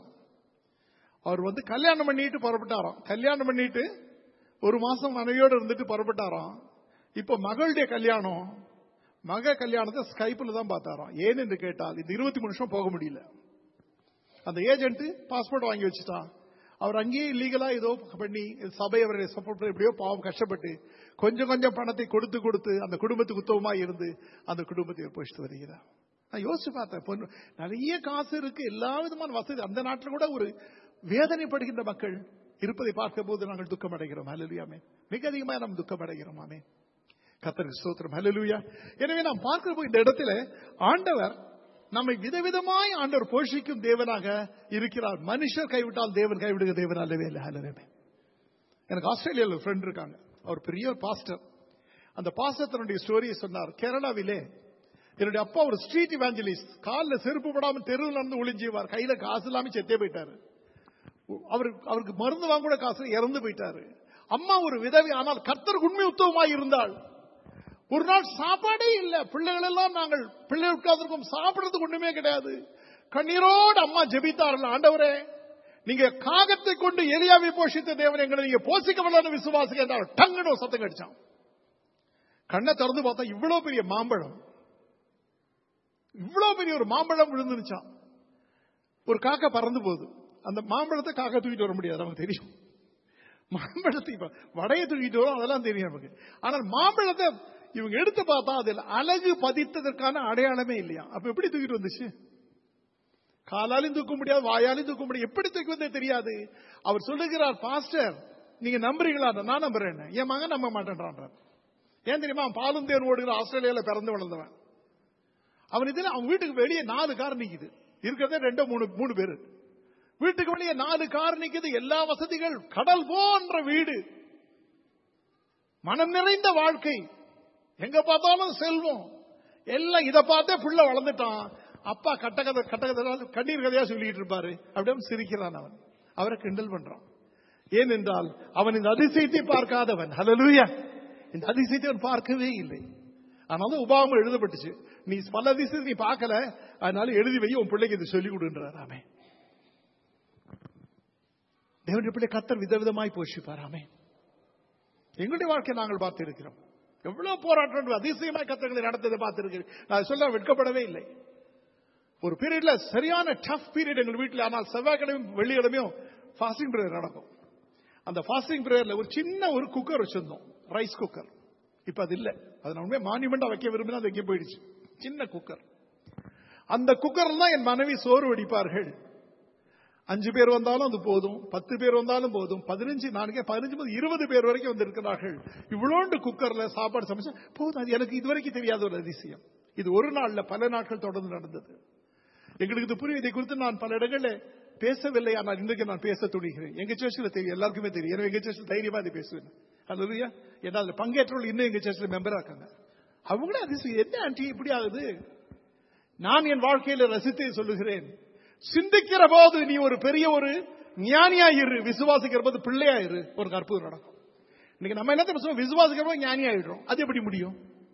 அவர் வந்து கல்யாணம் பண்ணிட்டு புறப்பட்டாராம் கல்யாணம் பண்ணிட்டு ஒரு மாசம் மனைவியோட இருந்துட்டு புறப்பட்டாராம் இப்ப மகளுடைய கல்யாணம் மக கல்யாணத்தை ஸ்கைப்ல தான் பார்த்தாராம் ஏன் என்று கேட்டால் இந்த இருபத்தி மூணு வருஷம் போக முடியல அந்த ஏஜென்ட் பாஸ்போர்ட் வாங்கி வச்சுட்டான் அவர் அங்கேயே லீகலா ஏதோ பண்ணி சபை அவரை சப்போர்ட் பண்ணி எப்படியோ பாவம் கஷ்டப்பட்டு கொஞ்சம் கொஞ்சம் பணத்தை கொடுத்து கொடுத்து அந்த குடும்பத்துக்கு உத்தவமா இருந்து அந்த குடும்பத்தை போயிட்டு வருகிறார் நான் யோசிச்சு பார்த்தேன் பொண்ணு நிறைய காசு இருக்கு எல்லா விதமான வசதி அந்த நாட்டில் கூட ஒரு வேதனைப்படுகின்ற மக்கள் இருப்பதை பார்க்கும் போது நாங்கள் துக்கம் அடைகிறோம் ஹalleluyaமே மிக அதிகமாக நாம் துக்கம் அடைகிறோம் ஆமே கத்தருக்கு ஸ்தோத்திரம் ஹalleluya எனவே நாம் பார்க்கிற போது இந்த இடத்துல ஆண்டவர் நம்மை விதவிதமாய் ஆண்டவர் போஷிக்கும் தேவனாக இருக்கிறார் மனுஷர் கைவிட்டால் தேவன் கைவிடுக தேவன் அல்லவே இல்லை ஹalleluya எனக்கு ஆஸ்திரேலியாவில் ஃப்ரெண்ட் இருக்காங்க அவர் பெரிய ஒரு பாஸ்டர் அந்த பாஸ்டர் தன்னுடைய ஸ்டோரியை சொன்னார் கேரளாவிலே என்னுடைய அப்பா ஒரு ஸ்ட்ரீட் இவாஞ்சலிஸ்ட் காலில் செருப்பு போடாம தெருவில் நடந்து ஒளிஞ்சுவார் கையில காசு இல்லாம செத்தே போயிட்டாரு அவருக்கு அவருக்கு மருந்து வாங்க கூட காசு இறந்து போயிட்டாரு அம்மா ஒரு விதவை ஆனால் கர்த்தருக்கு உண்மை உத்தவமாய் இருந்தாள் ஒரு நாள் சாப்பாடே இல்ல பிள்ளைகள் எல்லாம் நாங்கள் பிள்ளை உட்கார்ந்துருக்கோம் சாப்பிடறதுக்கு ஒண்ணுமே கிடையாது கண்ணீரோடு அம்மா ஜெபித்தார்கள் ஆண்டவரே நீங்க காகத்தை கொண்டு எலியாவை போஷித்த தேவன் எங்களை நீங்க போஷிக்கவில்லை விசுவாசிக்க என்றால் டங்குன்னு ஒரு சத்தம் கடிச்சான் கண்ணை திறந்து பார்த்தா இவ்வளவு பெரிய மாம்பழம் இவ்வளவு பெரிய ஒரு மாம்பழம் விழுந்துருச்சான் ஒரு காக்கா பறந்து போகுது அந்த மாம்பழத்தை காக்கா தூக்கிட்டு வர முடியாது நமக்கு தெரியும் மாம்பழத்தை இப்ப வடையை தூக்கிட்டு வரும் அதெல்லாம் தெரியும் நமக்கு ஆனால் மாம்பழத்தை இவங்க எடுத்து பார்த்தா அதில் அழகு பதித்ததற்கான அடையாளமே இல்லையா அப்ப எப்படி தூக்கிட்டு வந்துச்சு காலாலையும் தூக்க முடியாது வாயாலையும் தூக்க முடியாது எப்படி தூக்கி வந்தே தெரியாது அவர் சொல்லுகிறார் பாஸ்டர் நீங்க நம்புறீங்களா நான் நம்புறேன் என் மகன் நம்ப மாட்டேன்றான் ஏன் தெரியுமா அவன் பாலும் தேன் ஓடுகிற ஆஸ்திரேலியால பிறந்து வளர்ந்தவன் அவன் இதுல அவன் வீட்டுக்கு வெளியே நாலு கார் நிக்குது இருக்கிறதே ரெண்டோ மூணு மூணு பேரு வீட்டுக்கு வெளியே நாலு கார் நிக்குது எல்லா வசதிகள் கடல் போன்ற வீடு மனம் நிறைந்த வாழ்க்கை எங்க பார்த்தாலும் செல்வம் எல்லாம் இதை பார்த்தே புள்ள வளர்ந்துட்டான் அப்பா கட்டகதை கட்டகதை கண்ணீர் கதையா சொல்லிட்டு இருப்பாரு அப்படியே சிரிக்கிறான் அவன் அவரை கிண்டல் பண்றான் ஏனென்றால் அவன் இந்த அதிசயத்தை பார்க்காதவன் ஹலலூயா இந்த அதிசயத்தை அவன் பார்க்கவே இல்லை அதனால உபாவம் எழுதப்பட்டுச்சு நீ பல அதிசயத்தை நீ பார்க்கல அதனால எழுதி வை உன் பிள்ளைக்கு இது சொல்லி கொடுன்றார் ஆமே தேவனுடைய பிள்ளை கத்தர் விதவிதமாய் போஷிப்பார் ஆமே எங்களுடைய வாழ்க்கையை நாங்கள் பார்த்து இருக்கிறோம் எவ்வளவு போராட்டம் அதிசயமாய் கத்தர்களை நடந்ததை பார்த்திருக்கிறேன் நான் சொல்ல வெட்கப்படவே இல்லை ஒரு பீரியட்ல சரியான டஃப் பீரியட் எங்கள் வீட்டில் ஆனால் செவ்வாய்க்கிழமையும் வெள்ளிக்கிழமையும் ஃபாஸ்டிங் பிரேயர் நடக்கும் அந்த ஃபாஸ்டிங் பிரேயர்ல ஒரு சின்ன ஒரு குக்கர் வச்சிருந்தோம் ரைஸ் குக்கர் இப்ப அது இல்ல அது நான் உண்மையா மானியமெண்டா வைக்க விரும்பினா அது எங்கே போயிடுச்சு சின்ன குக்கர் அந்த குக்கர்ல தான் என் மனைவி சோறு வடிப்பார்கள் அஞ்சு பேர் வந்தாலும் அது போதும் பத்து பேர் வந்தாலும் போதும் பதினஞ்சு நான்கே பதினஞ்சு முதல் இருபது பேர் வரைக்கும் வந்திருக்கிறார்கள் இவ்வளோண்டு குக்கர்ல சாப்பாடு சமைச்சா போதும் அது எனக்கு இதுவரைக்கும் தெரியாத ஒரு அதிசயம் இது ஒரு நாள்ல பல நாட்கள் தொடர்ந்து நடந்தது எங்களுக்கு இது புரியும் இதை குறித்து நான் பல இடங்களில் பேசவில்லை ஆனால் இன்றைக்கு நான் பேச துணிகிறேன் எங்க சர்ச்சில் தெரியும் எல்லாருக்குமே தெரியும் எனவே எங்க சர்ச்சில் தைரியமா அதை பேசுவேன் அல்லதுயா ஏன்னா அதுல பங்கேற்றவர்கள் இன்னும் எங்க சர்ச்சில் மெம்பரா இருக்காங்க அவங்களே அதிசயம் என்ன ஆண்டி இப்படி ஆகுது நான் என் வாழ்க்கையில ரசித்து சொல்லுகிறேன் சிந்திக்கிற போது நீ ஒரு பெரிய ஒரு ஞானியா இரு விசுவாசிக்கிற போது பிள்ளையா இரு ஒரு அற்புதம் நடக்கும் இன்னைக்கு நம்ம என்ன சொல்லுவோம் விசுவாசிக்கிற போது ஞானி ஆயிடுறோம் அது எப்படி முடியும்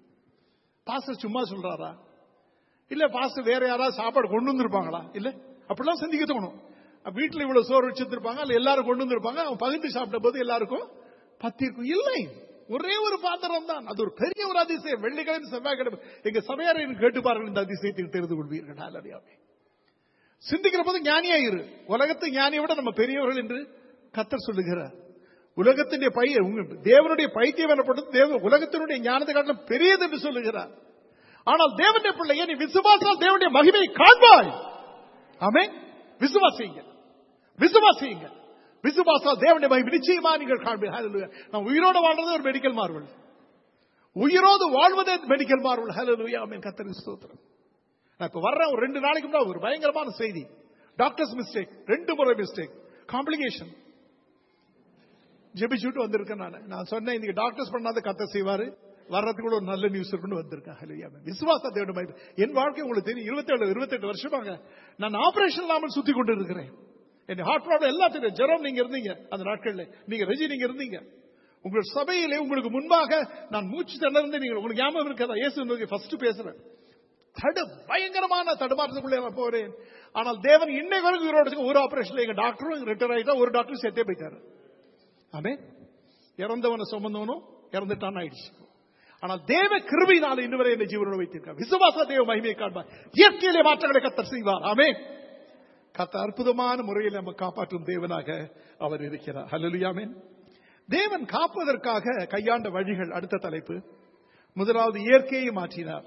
பாஸ்டர் சும்மா சொல்றாரா இல்ல பாஸ்டர் வேற யாராவது சாப்பாடு கொண்டு வந்திருப்பாங்களா இல்ல அப்படிலாம் சிந்திக்க தோணும் வீட்டுல இவ்வளவு சோறு வச்சிருப்பாங்க அல்ல எல்லாரும் கொண்டு வந்திருப்பாங்க அவன் பகிர்ந்து சாப்பிட்ட போது எல்லாருக்கும் பத்திருக்கும் இல்லை ஒரே ஒரு பாத்திரம் தான் அது ஒரு பெரிய ஒரு அதிசயம் வெள்ளிக்கிழமை செவ்வாய்க்கிழமை எங்க சபையாரை கேட்டு பாருங்கள் இந்த அதிசயத்தை தெரிந்து கொள்வீர்கள் அறியாமே சிந்திக்கிற போது ஞானியாயிரு உலகத்து ஞானியை விட நம்ம பெரியவர்கள் என்று கத்தர் சொல்லுகிறார் உலகத்தினுடைய பை தேவனுடைய பைத்தியம் எனப்பட்டது தேவ உலகத்தினுடைய ஞானத்தை காட்டிலும் பெரியது என்று சொல்லுகிறார் ஆனால் தேவனுடைய பிள்ளையை நீ விசுவாசால் தேவனுடைய மகிமையை காண்பாய் ஆமே விசுவாசிங்க விசுவாசிங்க விசுவாசால் தேவனுடைய மகிமை நிச்சயமா நீங்கள் காண்பீர்கள் நான் உயிரோடு வாழ்றது ஒரு மெடிக்கல் மார்வல் உயிரோடு வாழ்வதே மெடிக்கல் மார்வல் ஹலலுயா ஆமென் கத்தரி ஸ்தோத்திரம் நான் இப்ப வர்றேன் ஒரு ரெண்டு நாளைக்கு முன்னாடி ஒரு பயங்கரமான செய்தி டாக்டர்ஸ் மிஸ்டேக் ரெண்டு முறை மிஸ்டேக் காம்ப்ளிகேஷன் ஜெபிச்சுட்டு வந்திருக்கேன் நான் நான் சொன்னேன் இன்னைக்கு டாக்டர்ஸ் பண்ணாத கத்த செய்வாரு வர்றதுக்கு கூட ஒரு நல்ல நியூஸ் இருக்குன்னு வந்திருக்கேன் ஹலியா விசுவாச தேவனுடைய மகிமை. என் வாழ்க்கை உங்களுக்கு தெரியும் இருபத்தேழு இருபத்தெட்டு வருஷமாங்க நான் ஆபரேஷன் இல்லாமல் சுத்தி கொண்டு இருக்கிறேன் என் ஹார்ட் ப்ராப்ளம் எல்லாத்தையும் ஜெரம் நீங்க இருந்தீங்க அந்த நாட்கள்ல நீங்க ரெஜி நீங்க இருந்தீங்க உங்கள் சபையிலே உங்களுக்கு முன்பாக நான் மூச்சு திணறந்து நீங்க உங்களுக்கு ஞாபகம் இருக்கிறதா இயேசு ஃபர்ஸ்ட் பேசுறேன் தடு பயங்கரமான தடுமாற்றத்துக்குள்ளே நான் போறேன் ஆனால் தேவன் இன்னைக்கு வரைக்கும் உயிரோடு ஒரு ஆபரேஷன்ல எங்க டாக்டரும் ரிட்டையர் ஆயிட்டா ஒரு டாக்டரும் செத்தே போயிட்டாரு ஆமே இறந்தவனை சுமந்தவனும் இறந்துட்டான் ஆயிடுச்சு ஆனால் தேவ கிருபையினால இன்னும் வரை என்னை ஜீவனோடு வைத்திருக்கார் விசுவாச தேவ மகிமையை காண்பார் இயற்கையிலே மாற்றங்களை கத்தர் செய்வார் ஆமே கத்த அற்புதமான முறையில் நம்ம காப்பாற்றும் தேவனாக அவர் இருக்கிறார் ஹலலுயாமே தேவன் காப்பதற்காக கையாண்ட வழிகள் அடுத்த தலைப்பு முதலாவது இயற்கையை மாற்றினார்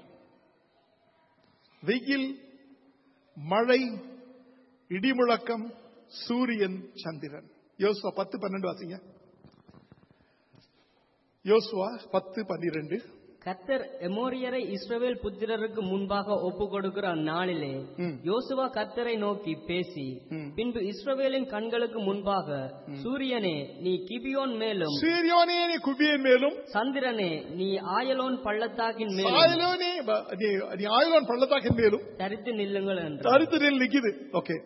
வெயில் மழை இடிமுழக்கம் சூரியன் சந்திரன் யோசுவா பத்து பன்னெண்டு வாசிங்க யோசுவா பத்து பன்னிரண்டு கத்தர் எமோரியரை இஸ்ரவேல் புத்திரருக்கு முன்பாக ஒப்பு கொடுக்கிற அந்நாளிலே யோசுவா கத்தரை நோக்கி பேசி பின்பு இஸ்ரவேலின் கண்களுக்கு முன்பாக சூரியனே நீ கிபியோன் மேலும் சீரியோனே நீ குபியின் மேலும் சந்திரனே நீ ஆயலோன் பள்ளத்தாக்கின் மேலும் சாயலோனே ப- நீ நீ ஆயுளான் பள்ளத்தாக்கின் மேலும் தரித்து நில்லுங்கள் என்று தரித்திரில் நிக்குது ஓகே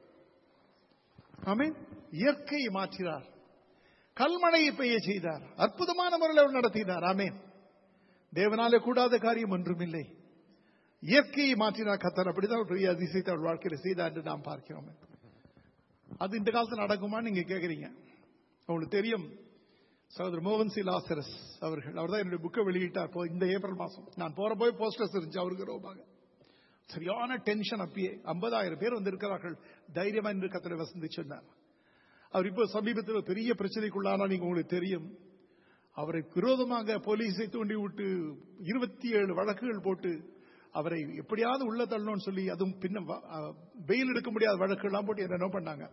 ஆமென் இயற்கையை மாற்றினார் கல்மழையை பெய்ய செய்தார் அற்புதமான முறையில் அவர் நடத்தினார் ஆமென் தேவனாலே கூடாத காரியம் ஒன்றுமில்லை இயற்கையை மாற்றினார் கத்தர் அப்படிதான் ஒரு பெரிய அதிசயத்தை அவர் வாழ்க்கையில் செய்தார் என்று நாம் பார்க்கிறோம் அது இந்த காலத்தில் நடக்குமா நீங்க கேக்குறீங்க உங்களுக்கு தெரியும் சகோதரர் மோகன் சி லாசரஸ் அவர்கள் அவர் தான் என்னுடைய புக்கை வெளியிட்டார் போ- இந்த ஏப்ரல் மாசம் நான் போற போய் போஸ்டர்ஸ் இருந்துச்சு அவருக்கு ரோபாங்க சரியான டென்ஷன் அப்பயே ஐம்பதாயிரம் பேர் வந்திருக்கிறார்கள் தைரியமா என்று கத்தரை வசந்தி சொன்னார் அவர் இப்போ சமீபத்தில் பெரிய பிரச்சனைக்குள்ளானா நீங்க உங்களுக்கு தெரியும் அவரை விரோதமாக போலீஸை தூண்டி விட்டு இருபத்தி ஏழு வழக்குகள் போட்டு அவரை எப்படியாவது உள்ள தள்ளணும்னு சொல்லி அதுவும் பின்ன பெயில் எடுக்க முடியாத வழக்குகள்லாம் போட்டு என்னென்ன பண்ணாங்க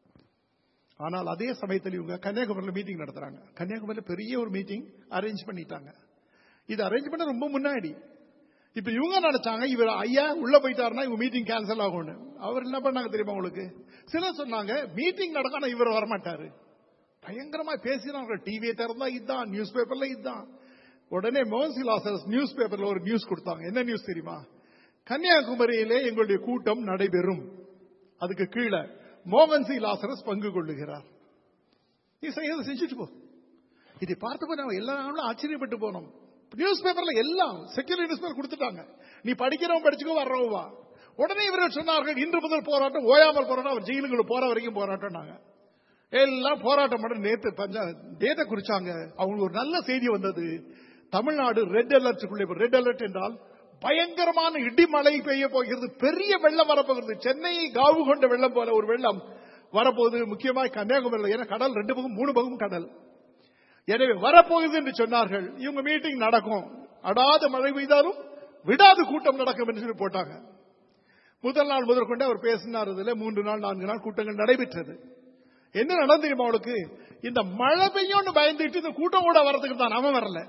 ஆனால் அதே சமயத்தில் இவங்க கன்னியாகுமரியில் மீட்டிங் நடத்துறாங்க கன்னியாகுமரியில் பெரிய ஒரு மீட்டிங் அரேஞ்ச் பண்ணிட்டாங்க இது அரேஞ்ச் பண்ண ரொம்ப முன்னாடி இப்ப இவங்க நினைச்சாங்க இவர் ஐயா உள்ள போயிட்டாருன்னா இவங்க மீட்டிங் கேன்சல் ஆகும்னு அவர் என்ன பண்ணாங்க தெரியுமா உங்களுக்கு சிலர் சொன்னாங்க மீட்டிங் நடக்கான இவர் வரமாட்டாரு பயங்கரமா பேசினாங்க டிவியை திறந்தா இதுதான் நியூஸ் பேப்பர்ல இதுதான் உடனே மோகன்சி லாசரஸ் நியூஸ் பேப்பர்ல ஒரு நியூஸ் கொடுத்தாங்க என்ன நியூஸ் தெரியுமா கன்னியாகுமரியிலே எங்களுடைய கூட்டம் நடைபெறும் அதுக்கு கீழே மோகன்சி லாசரஸ் பங்கு கொள்ளுகிறார் நீ செய்யறதை செஞ்சுட்டு போ இதை பார்த்தப்ப நம்ம எல்லா நாளும் ஆச்சரியப்பட்டு போனோம் நியூஸ் பேப்பர்ல எல்லாம் செக்யூரிட்டி நியூஸ் பேப்பர் கொடுத்துட்டாங்க நீ படிக்கிறவன் படிச்சுக்கோ வர்றவன் வா உடனே இவர்கள் சொன்னார்கள் இன்று முதல் போராட்டம் ஓயாமல் போராட்டம் அவர் ஜெயிலுக்குள்ள போற வரைக்கும் போராட்டம்னாங்க எல்லாம் போராட்டம் பண்ண நேத்து பஞ்சா டேட்டை குறிச்சாங்க அவங்களுக்கு ஒரு நல்ல செய்தி வந்தது தமிழ்நாடு ரெட் அலர்ட்டுக்குள்ளே ரெட் அலர்ட் என்றால் பயங்கரமான இடிமழை பெய்ய போகிறது பெரிய வெள்ளம் வரப்போகிறது சென்னையை காவு கொண்ட வெள்ளம் போல ஒரு வெள்ளம் வரப்போகுது முக்கியமாக கன்னியாகுமரியில் ஏன்னா கடல் ரெண்டு பக்கம் மூணு பக்கம் கடல் எனவே வரப்போகுது என்று சொன்னார்கள் இவங்க மீட்டிங் நடக்கும் அடாத மழை பெய்தாலும் விடாது கூட்டம் நடக்கும் என்று சொல்லி போட்டாங்க முதல் நாள் முதற்கொண்டு அவர் பேசினார் இதுல மூன்று நாள் நான்கு நாள் கூட்டங்கள் நடைபெற்றது என்ன நடந்து தெரியுமா அவளுக்கு இந்த மழை பெய்யும்னு பயந்துட்டு இந்த கூட்டம் கூட வரதுக்கு தான் அவன் வரல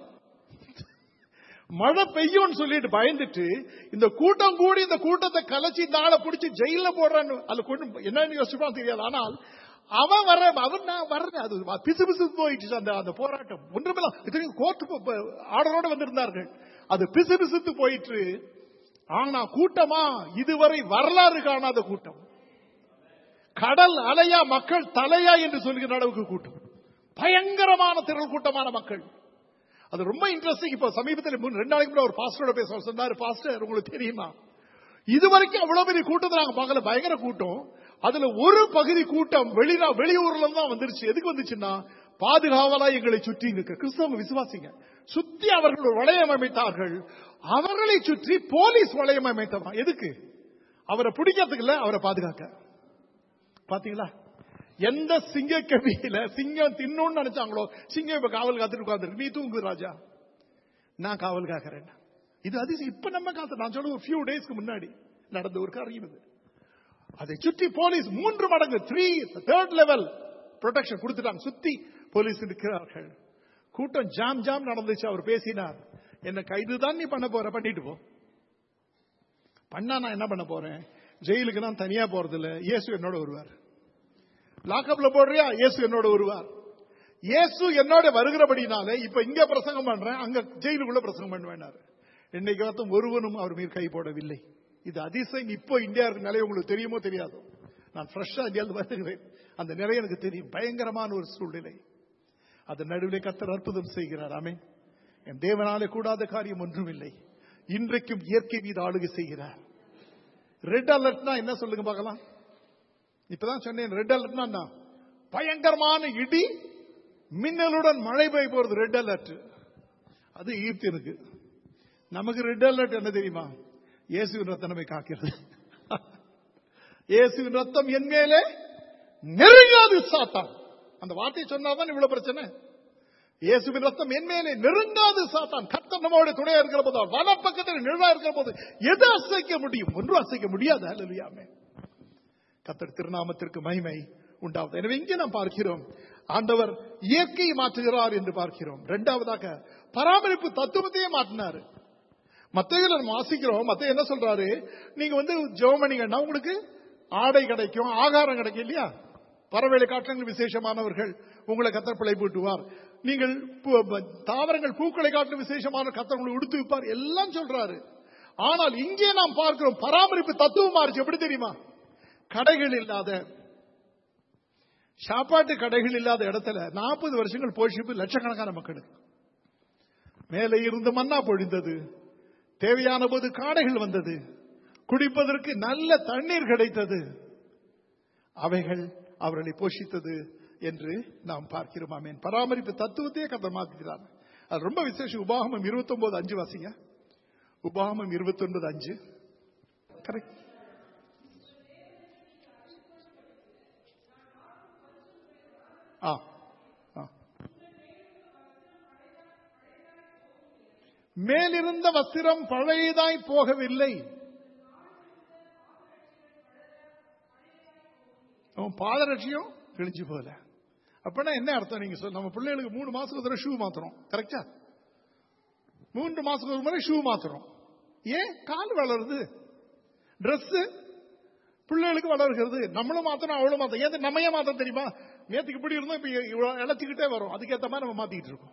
மழை பெய்யும்னு சொல்லிட்டு பயந்துட்டு இந்த கூட்டம் கூடி இந்த கூட்டத்தை கலைச்சி இந்த ஆளை பிடிச்சி ஜெயில போடுறான்னு அது கொண்டு என்னன்னு யோசிப்பான் தெரியாது ஆனால் அவன் வர அவன் நான் வர்றேன் அது பிசு பிசு போயிடுச்சு அந்த அந்த போராட்டம் ஒன்றுமில்ல இத்தனைக்கும் கோர்ட்டு ஆர்டரோட வந்திருந்தார்கள் அது பிசு பிசுத்து போயிட்டு ஆனா கூட்டமா இதுவரை வரலாறு காணாத கூட்டம் கடல் அலையா மக்கள் தலையா என்று சொல்லுகிற அளவுக்கு கூட்டம் பயங்கரமான திரள் கூட்டமான மக்கள் அது ரொம்ப இன்ட்ரெஸ்டிங் இப்ப சமீபத்தில் மூணு ரெண்டு நாளைக்கு முன்னாடி ஒரு பாஸ்டரோட பேச சொன்னாரு பாஸ்டர் உங்களுக்கு தெரியுமா இதுவரைக்கும் அவ்வளவு பெரிய கூட்டத்தை நாங்க பார்க்கல பயங்கர கூட்டம் அதுல ஒரு பகுதி கூட்டம் வெளிநா வெளியூர்ல தான் வந்துருச்சு எதுக்கு வந்துச்சுன்னா பாதுகாவலா எங்களை சுற்றி நிற்க கிறிஸ்தவங்க விசுவாசிங்க சுத்தி அவர்கள் ஒரு வளையம் அமைத்தார்கள் அவர்களை சுற்றி போலீஸ் வளையம் அமைத்தவா எதுக்கு அவரை பிடிக்கிறதுக்கு இல்ல அவரை பாதுகாக்க பாத்தீங்களா எந்த சிங்க கவியில சிங்கம் தின்னும்னு நினைச்சாங்களோ சிங்கம் இப்ப காவல் காத்துட்டு உட்கார்ந்து நீ தூங்கு ராஜா நான் காவல் காக்கிறேன் இது அதிசயம் இப்ப நம்ம காத்து நான் சொல்ல ஒரு ஃபியூ டேஸ்க்கு முன்னாடி நடந்த ஒரு காரியம் இது அதை சுற்றி போலீஸ் மூன்று மடங்கு த்ரீ தேர்ட் லெவல் ப்ரொடெக்ஷன் கொடுத்துட்டாங்க சுத்தி போலீஸ் இருக்கிறார்கள் கூட்டம் ஜாம் ஜாம் நடந்துச்சு அவர் பேசினார் என்ன கைது தான் நீ பண்ண போற பண்ணிட்டு போ பண்ணா நான் என்ன பண்ண போறேன் ஜெயிலுக்கு நான் தனியா போறது இல்ல இயேசு என்னோட வருவார் லாக்அப்ல போடுறியா இயேசு என்னோட வருவார் இயேசு என்னோட வருகிறபடினாலே இப்ப இங்க பிரசங்கம் பண்றேன் அங்க ஜெயிலுக்குள்ள பிரசங்கம் பண்ணுவேனாரு இன்னைக்கு வார்த்தும் ஒருவனும் அவர் மீது கை போடவில்லை இது அதிசயம் இப்போ இந்தியா நிலை உங்களுக்கு தெரியுமோ தெரியாதோ நான் ஃப்ரெஷ்ஷா இந்தியாவில் வருகிறேன் அந்த நிலை எனக்கு தெரியும் பயங்கரமான ஒரு சூழ்நிலை அதன் நடுவிலே கத்தர் அற்புதம் செய்கிறார் ஆமே என் தேவனாலே கூடாத காரியம் ஒன்றும் இல்லை இன்றைக்கும் இயற்கை மீது ஆளுகை செய்கிறார் ரெட் அலர்ட்னா என்ன சொல்லுங்க பார்க்கலாம் இப்பதான் சொன்னேன் ரெட் அலர்ட்னா என்ன? பயங்கரமான இடி மின்னலுடன் மழை பெய்ய போறது ரெட் அலர்ட் அது ஈர்த்திருக்கு நமக்கு ரெட் அலர்ட் என்ன தெரியுமா இயேசுவின் ரத்தம் நம்மை காக்கிறது இயேசுவின் ரத்தம் என் மேலே நெருங்காது சாத்தான் அந்த வார்த்தையை சொன்னாதான் இவ்வளவு பிரச்சனை இயேசுவின் ரத்தம் என் மேலே நெருங்காது சாத்தான் கர்த்தர் நம்மோட துணையா இருக்கிற போது வல பக்கத்தில் நிழலா இருக்கிற போது எது அசைக்க முடியும் ஒன்றும் அசைக்க முடியாது அல்லையாமே கத்தர் திருநாமத்திற்கு மகிமை உண்டாவது எனவே இங்கே நாம் பார்க்கிறோம் ஆண்டவர் இயற்கையை மாற்றுகிறார் என்று பார்க்கிறோம் இரண்டாவதாக பராமரிப்பு தத்துவத்தையே மாற்றினாரு மத்தையில நம்ம வாசிக்கிறோம் மத்த என்ன சொல்றாரு நீங்க வந்து ஜெபம் பண்ணீங்கன்னா உங்களுக்கு ஆடை கிடைக்கும் ஆகாரம் கிடைக்கும் இல்லையா பறவைகளை காட்டிலும் விசேஷமானவர்கள் உங்களை கத்தர் பிழை பூட்டுவார் நீங்கள் பூ- ப- தாவரங்கள் பூக்களை காட்டிலும் விசேஷமான கத்தர் உங்களை உடுத்து வைப்பார் எல்லாம் சொல்றாரு ஆனால் இங்கே நாம் பார்க்கிறோம் பராமரிப்பு தத்துவம் மாறிச்சு எப்படி தெரியுமா கடைகள் இல்லாத சாப்பாட்டு கடைகள் இல்லாத இடத்துல நாற்பது வருஷங்கள் போஷிப்பு லட்சக்கணக்கான மக்களுக்கு மேலே இருந்து மன்னா பொழிந்தது தேவையான போது காடைகள் வந்தது குடிப்பதற்கு நல்ல தண்ணீர் கிடைத்தது அவைகள் அவர்களை போஷித்தது என்று நாம் பார்க்கிறோம் ஆமேன் பராமரிப்பு தத்துவத்தையே கதை மாத்துகிறார் அது ரொம்ப விசேஷம் உபாகமம் 29 அஞ்சு வாசிங்க உபாகமம் 29 அஞ்சு கரெக்ட் ஆ ஆ. மேலிருந்த வஸ்திரம் பழையதாய் போகவில்லை அவன் பாதரட்சியும் கிழிஞ்சு போகல அப்படின்னா என்ன அர்த்தம் நீங்க சொல்ல நம்ம பிள்ளைகளுக்கு மூணு மாசத்துக்கு ஒரு தடவை ஷூ மாத்துறோம் கரெக்டா மூன்று மாசத்துக்கு ஒரு முறை ஷூ மாத்துறோம் ஏன் கால் வளருது Dress பிள்ளைகளுக்கு வளர்கிறது நம்மளும் மாத்தணும் அவளும் மாத்தணும் ஏன் நம்ம ஏன் மாத்த தெரியுமா நேத்துக்கு இப்படி இருந்தோம் இப்ப இவ்வளவு இழைச்சிக்கிட்டே வரும் அதுக்கேத்த மாதிரி நம்ம மாத்திக்கிட்டு இருக்கோம்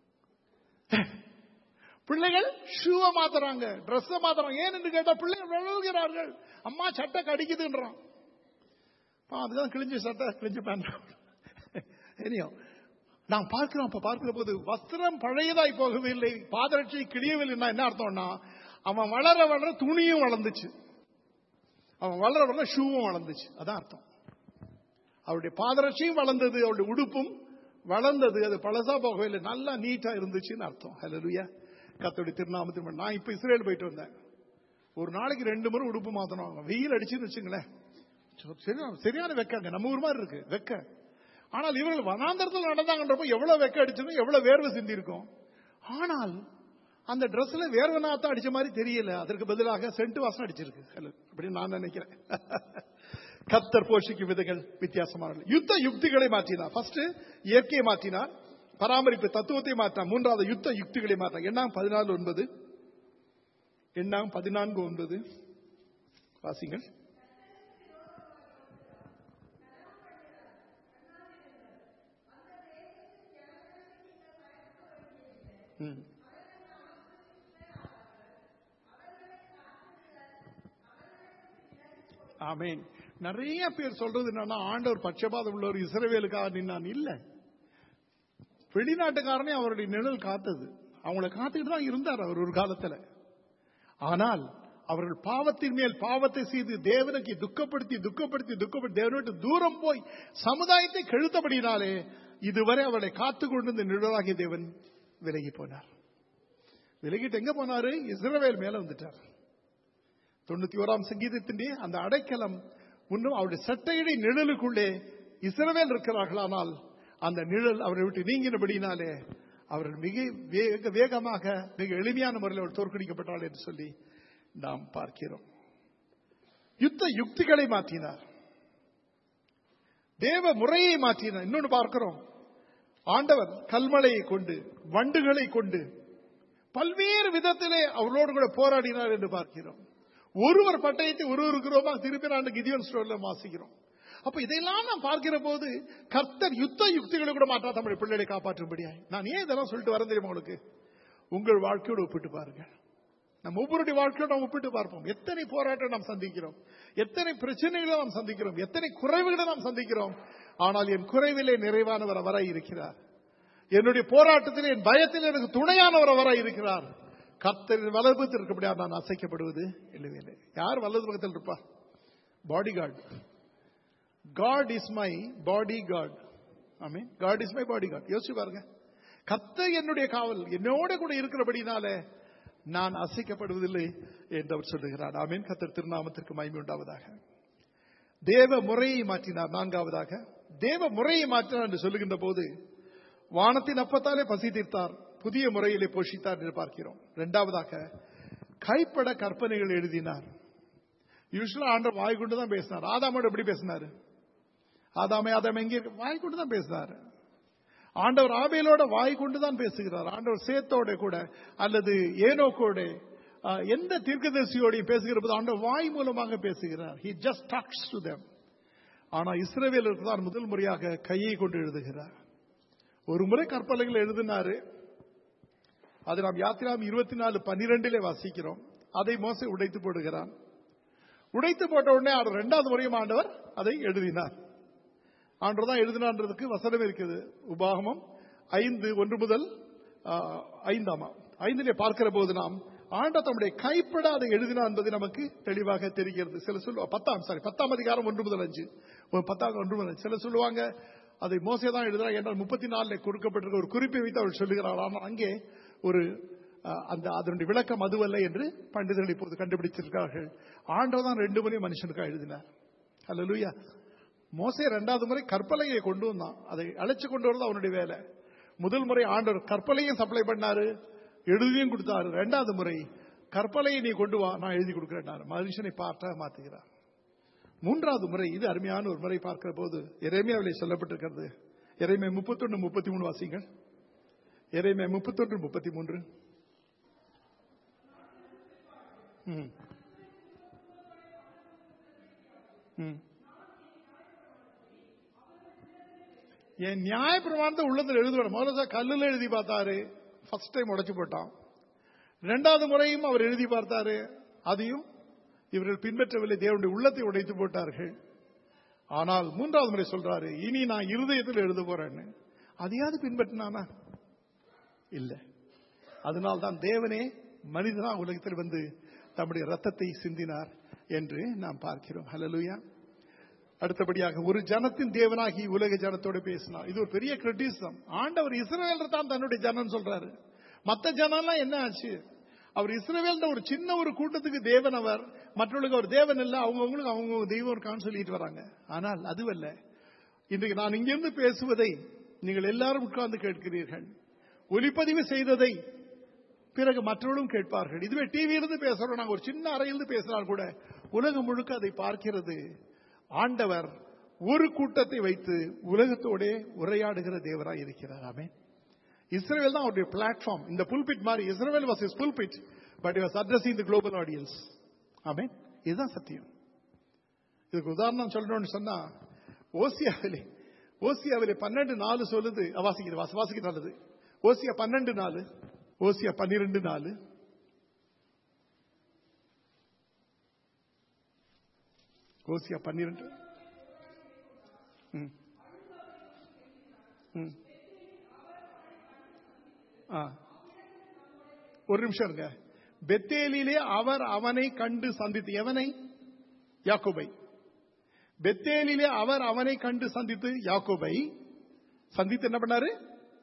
பிள்ளைகள் ஷூவை மாத்துறாங்க ட்ரெஸ்ஸை மாத்துறாங்க ஏன் என்று கேட்டா பிள்ளைகள் வளர்கிறார்கள் அம்மா சட்டை கடிக்குதுன்றான் ஆ, அதுதான் கிழிஞ்ச சட்டை கிழிஞ்ச பேண்ட் எனியோ நாம் பார்க்கிறோம் அப்ப பார்க்கிற போது வஸ்திரம் பழையதாய் போகவில்லை பாதரட்சி கிழியவில்லைன்னா என்ன அர்த்தம்னா அவன் வளர வளர துணியும் வளர்ந்துச்சு அவன் வளர வளர ஷூவும் வளர்ந்துச்சு அதான் அர்த்தம் அவருடைய பாதரட்சியும் வளர்ந்தது அவருடைய உடுப்பும் வளர்ந்தது அது பழசா போகவில்லை நல்லா நீட்டா இருந்துச்சுன்னு அர்த்தம் ஹalleluya கர்த்தருடைய திருநாமத்தில் நான் இப்ப இஸ்ரேல் போயிட்டு வந்தேன் ஒரு நாளைக்கு ரெண்டு முறை உடுப்பு மாத்தணும் வெயில் அடிச்சுன்னு வச்சுங்களேன் சரியான சரியான வெக்கங்க நம்ம ஊர் மாதிரி இருக்கு வெக்க ஆனால் இவர்கள் வனாந்தரத்தில் நடந்தாங்கன்றப்போ எவ்வளவு வெக்க அடிச்சிருக்கும் எவ்வளவு வேர்வை சிந்தி இருக்கும் ஆனால் அந்த Dressல வேர்வை நாத்தம் அடிச்ச மாதிரி தெரியல அதற்கு பதிலாக சென்ட் வாசம் அடிச்சிருக்கு Hello. அப்படின்னு நான் நினைக்கிறேன் கத்தர் போஷிக்கும் விதைகள் வித்தியாசமான யுத்த யுக்திகளை மாற்றினார் ஃபர்ஸ்ட் இயற்கையை மாற்றினார் பராமரிப்பு தத்துவத்தை மாற்றினார் மூன்றாவது யுத்த யுக்திகளை மாற்றினார் எண்ணாம் பதினாலு ஒன்பது எண்ணாம் பதினான்கு ஒன்பது வாசிங்கள் ம். ஆமென் நிறைய பேர் சொல்றது என்னன்னா ஆண்டவர் பட்சபாதம் உள்ளவர் இஸ்ரவேலுக்காக நின்னான் இல்ல வெளிநாட்டுக்காரனே அவருடைய நிழல் காத்தது அவங்கள காத்துக்கிட்டு தான் இருந்தார் அவர் ஒரு காலத்துல ஆனால் அவர்கள் பாவத்தின் மேல் பாவத்தை செய்து தேவனுக்கு துக்கப்படுத்தி துக்கப்படுத்தி துக்கப்படுத்தி தேவனுக்கு தூரம் போய் சமுதாயத்தை கெழுத்தபடினாலே இதுவரை அவளை காத்து கொண்டு நிழலாகிய தேவன் விலகி போனார் விலகிட்டு எங்க போனாரு இஸ்ரவேல் மேல வந்துட்டார் தொண்ணூத்தி ஓராம் சங்கீதத்தின் அந்த அடைக்கலம் இன்னும் அவருடைய சட்டையடி நிழலுக்குள்ளே இஸ்ரவேல் இருக்கிறார்களானால் அந்த நிழல் அவரை விட்டு நீங்கினபடினாலே அவர்கள் மிக வேக வேகமாக மிக எளிமையான முறையில் அவர் தோற்கடிக்கப்பட்டாள் என்று சொல்லி நாம் பார்க்கிறோம் யுத்த யுக்திகளை மாற்றினார் தேவ முறையை மாற்றினார் இன்னொன்று பார்க்கிறோம் ஆண்டவர் கல்மலையை கொண்டு வண்டுகளை கொண்டு பல்வேறு விதத்திலே அவர்களோடு கூட போராடினார் என்று பார்க்கிறோம் ஒருவர் பட்டயத்தை ஒருவருக்கிறோமா திருப்பி நான் கிதியோன் ஸ்டோர்ல வாசிக்கிறோம் அப்ப இதையெல்லாம் நான் பார்க்கிற போது கர்த்தர் யுத்த யுக்திகளை கூட மாற்றா தமிழ் பிள்ளைகளை காப்பாற்றும்படியாய் நான் ஏன் இதெல்லாம் சொல்லிட்டு வரேன் தெரியுமா உங்களுக்கு உங்கள் வாழ்க்கையோடு ஒப்பிட்டு பாருங்க நம்ம ஒவ்வொருடைய வாழ்க்கையோட நாம் ஒப்பிட்டு பார்ப்போம் எத்தனை போராட்டம் நாம் சந்திக்கிறோம் எத்தனை பிரச்சனைகளை நாம் சந்திக்கிறோம் எத்தனை குறைவுகளை நாம் சந்திக்கிறோம் ஆனால் என் குறைவிலே நிறைவானவர் வர இருக்கிறார் என்னுடைய போராட்டத்தில் என் பயத்தில் எனக்கு துணையானவர் வர இருக்கிறார் கர்த்தரின் வலது பக்கத்தில் இருக்கபடியா நான் அசைக்கப்படுவது இல்லவே இல்லை யார் வலது பக்கத்தில் இருப்பா bodyguard God is my bodyguard ஆமீன் God is my bodyguard யோசிச்சு பாருங்க கத்த என்னுடைய காவல் என்னோட கூட இருக்கிறபடினால நான் அசைக்கப்படுவதில்லை என்று அவர் சொல்லுகிறார் ஆமீன் கத்தர் திருநாமத்திற்கு மகிமை உண்டாவதாக தேவ முறையை மாற்றினார் நான்காவதாக தேவ முறையை மாற்றினார் என்று சொல்லுகின்ற போது வானத்தின் அப்பத்தாலே பசி தீர்த்தார் புதிய முறையிலே போஷித்தார் என்று பார்க்கிறோம் இரண்டாவதாக கைப்பட கற்பனைகள் எழுதினார் யூஸ்வலா ஆண்டவர் வாய் கொண்டு தான் பேசினார் ஆதாமோட எப்படி பேசினாரு ஆதாமே ஆதாம் எங்கே இருக்கு வாய் கொண்டு தான் பேசினார் ஆண்டவர் ஆபேலோட வாய் கொண்டுதான் பேசுகிறார் ஆண்டவர் சேத்தோட கூட அல்லது ஏனோக்கோட ஆஹ், எந்த தீர்க்கதரிசியோடையும் பேசுகிற போது ஆண்டவர் வாய் மூலமாக பேசுகிறார் he just talks to them ஆனா இஸ்ரவேலருக்கு தான் முதல் முறையாக கையை கொண்டு எழுதுகிறார் ஒரு முறை கற்பலைகள் எழுதினாரு அது நாம் யாத்திராம் இருபத்தி நாலு பன்னிரெண்டிலே வாசிக்கிறோம் அதை மோசை உடைத்து போடுகிறான் உடைத்து போட்ட உடனே அவர் இரண்டாவது முறையும் ஆண்டவர் அதை எழுதினார் ஆண்டவர் தான் எழுதினான்றதுக்கு வசனம் இருக்குது உபாகமம் ஐந்து ஒன்று முதல் ஆ, ஐந்தாமா ஐந்திலே பார்க்கிற போது நாம் ஆண்டவர் தம்முடைய கைப்பட அதை எழுதினார் என்பது நமக்கு தெளிவாக தெரிகிறது சில சொல்லுவா பத்தாம் சாரி பத்தாம் அதிகாரம் ஒன்று முதல் அஞ்சு ஒரு பத்தாம் ஒன்று முதல் அஞ்சு. சில சொல்லுவாங்க அதை மோசே தான் எழுதுறாங்க என்றால் முப்பத்தி நாலுல கொடுக்கப்பட்டிருக்க ஒரு குறிப்பை வைத்து அவள் சொல்லுகிறாள் ஆனால் அங்கே ஒரு அஹ், அந்த அதனுடைய விளக்கம் அதுவல்ல என்று பண்டிதர்கள் இப்போது கண்டுபிடிச்சிருக்கிறார்கள் ஆண்டவர் தான் ரெண்டு முறை மனுஷனுக்காக எழுதினார் அல்ல மோசே ரெண்டாவது முறை கற்பலையை கொண்டு வந்தான் அதை அழைச்சு கொண்டு வரது அவனுடைய வேலை முதல் முறை ஆண்டவர் கற்பலையும் சப்ளை பண்ணாரு எழுதியும் கொடுத்தாரு ரெண்டாவது முறை கற்பலையை நீ கொண்டு வா நான் எழுதி கொடுக்கிறேன் மனுஷனை பார்த்த மாத்துகிறார் மூன்றாவது முறை இது அருமையான ஒரு முறை பார்க்கிற போது எரேமியாவிலே சொல்லப்பட்டிருக்கிறது எரேமியா முப்பத்தொன்னு முப்பத்தி மூணு வாசிங்கள் எரேமியா முப்பத்தொன்று முப்பத்தி மூன்று ம். ம். என் நியாய பிரமாணத்தை உள்ளத்தில் எழுதுவார் முதல்ல கல்லுல எழுதி பார்த்தாரு ஃபர்ஸ்ட் டைம் உடைச்சு போட்டான் இரண்டாவது முறையும் அவர் எழுதி பார்த்தாரு அதையும் இவர்கள் பின்பற்றவில்லை தேவனுடைய உள்ளத்தை உடைத்து போட்டார்கள் ஆனால் மூன்றாவது முறை சொல்றாரு இனி நான் இருதயத்தில் எழுத போறேன்னு அதையாவது பின்பற்றினானா இல்ல அதனால்தான் தேவனே மனிதனா உலகத்தில் வந்து தம்முடைய ரத்தத்தை சிந்தினார் என்று நாம் பார்க்கிறோம் ஹalleluya அடுத்தபடியாக ஒரு ஜனத்தின் தேவனாகி உலக ஜனத்தோடு பேசினார் இது ஒரு பெரிய கிரிட்டிசம் ஆண்டவர் இஸ்ரவேல் தான் தன்னுடைய ஜனம் சொல்றாரு மத்த ஜனம்லாம் என்ன ஆச்சு அவர் இஸ்ரவேல் ஒரு சின்ன ஒரு கூட்டத்துக்கு தேவன் அவர் மற்றவர்களுக்கு அவர் தேவன் இல்ல அவங்கவுங்களுக்கு அவங்க தெய்வம் இருக்கான்னு சொல்லிட்டு வராங்க ஆனால் அதுவல்ல இன்றைக்கு நான் இங்கிருந்து பேசுவதை நீங்கள் எல்லாரும் உட்கார்ந்து கேட்கிறீர்கள் ஒலிப்பதிவு செய்ததை பிறகு மற்றவர்களும் கேட்பார்கள் இதுவே டிவியிலிருந்து பேசுறோம் நாங்க ஒரு சின்ன அறையிலிருந்து பேசினால் கூட உலகம் முழுக்க அதை பார்க்கிறது ஆண்டவர் ஒரு கூட்டத்தை வைத்து உலகத்தோட உரையாடுகிற தேவராய் இருக்கிறார் ஆமே இஸ்ரேல் தான் அவருடைய பிளாட்ஃபார்ம் இந்த புல்பிட் மாதிரி Israel was is pulpit but was addressing the global audience ஆமே இதுதான் சத்தியம் இதுக்கு உதாரணம் சொல்லணும்னு சொன்னா ஓசியாவிலே ஓசியாவிலே பன்னெண்டு நாலு சொல்லுது அஹ், வாசிக்கிறது வாசி- வாசிக்கிறது நல்லது ஓசியா பன்னெண்டு நாலு ஓசியா பன்னிரெண்டு நாலு ஓசியா பன்னிரெண்டு ம். ம். ஆ. ஒரு நிமிஷம் இருங்க பெத்தேலிலே அவர் அவனை கண்டு சந்தித்து எவனை யாக்கோபை பெத்தேலிலே அவர் அவனை கண்டு சந்தித்து யாக்கோபை சந்தித்து என்ன பண்ணாரு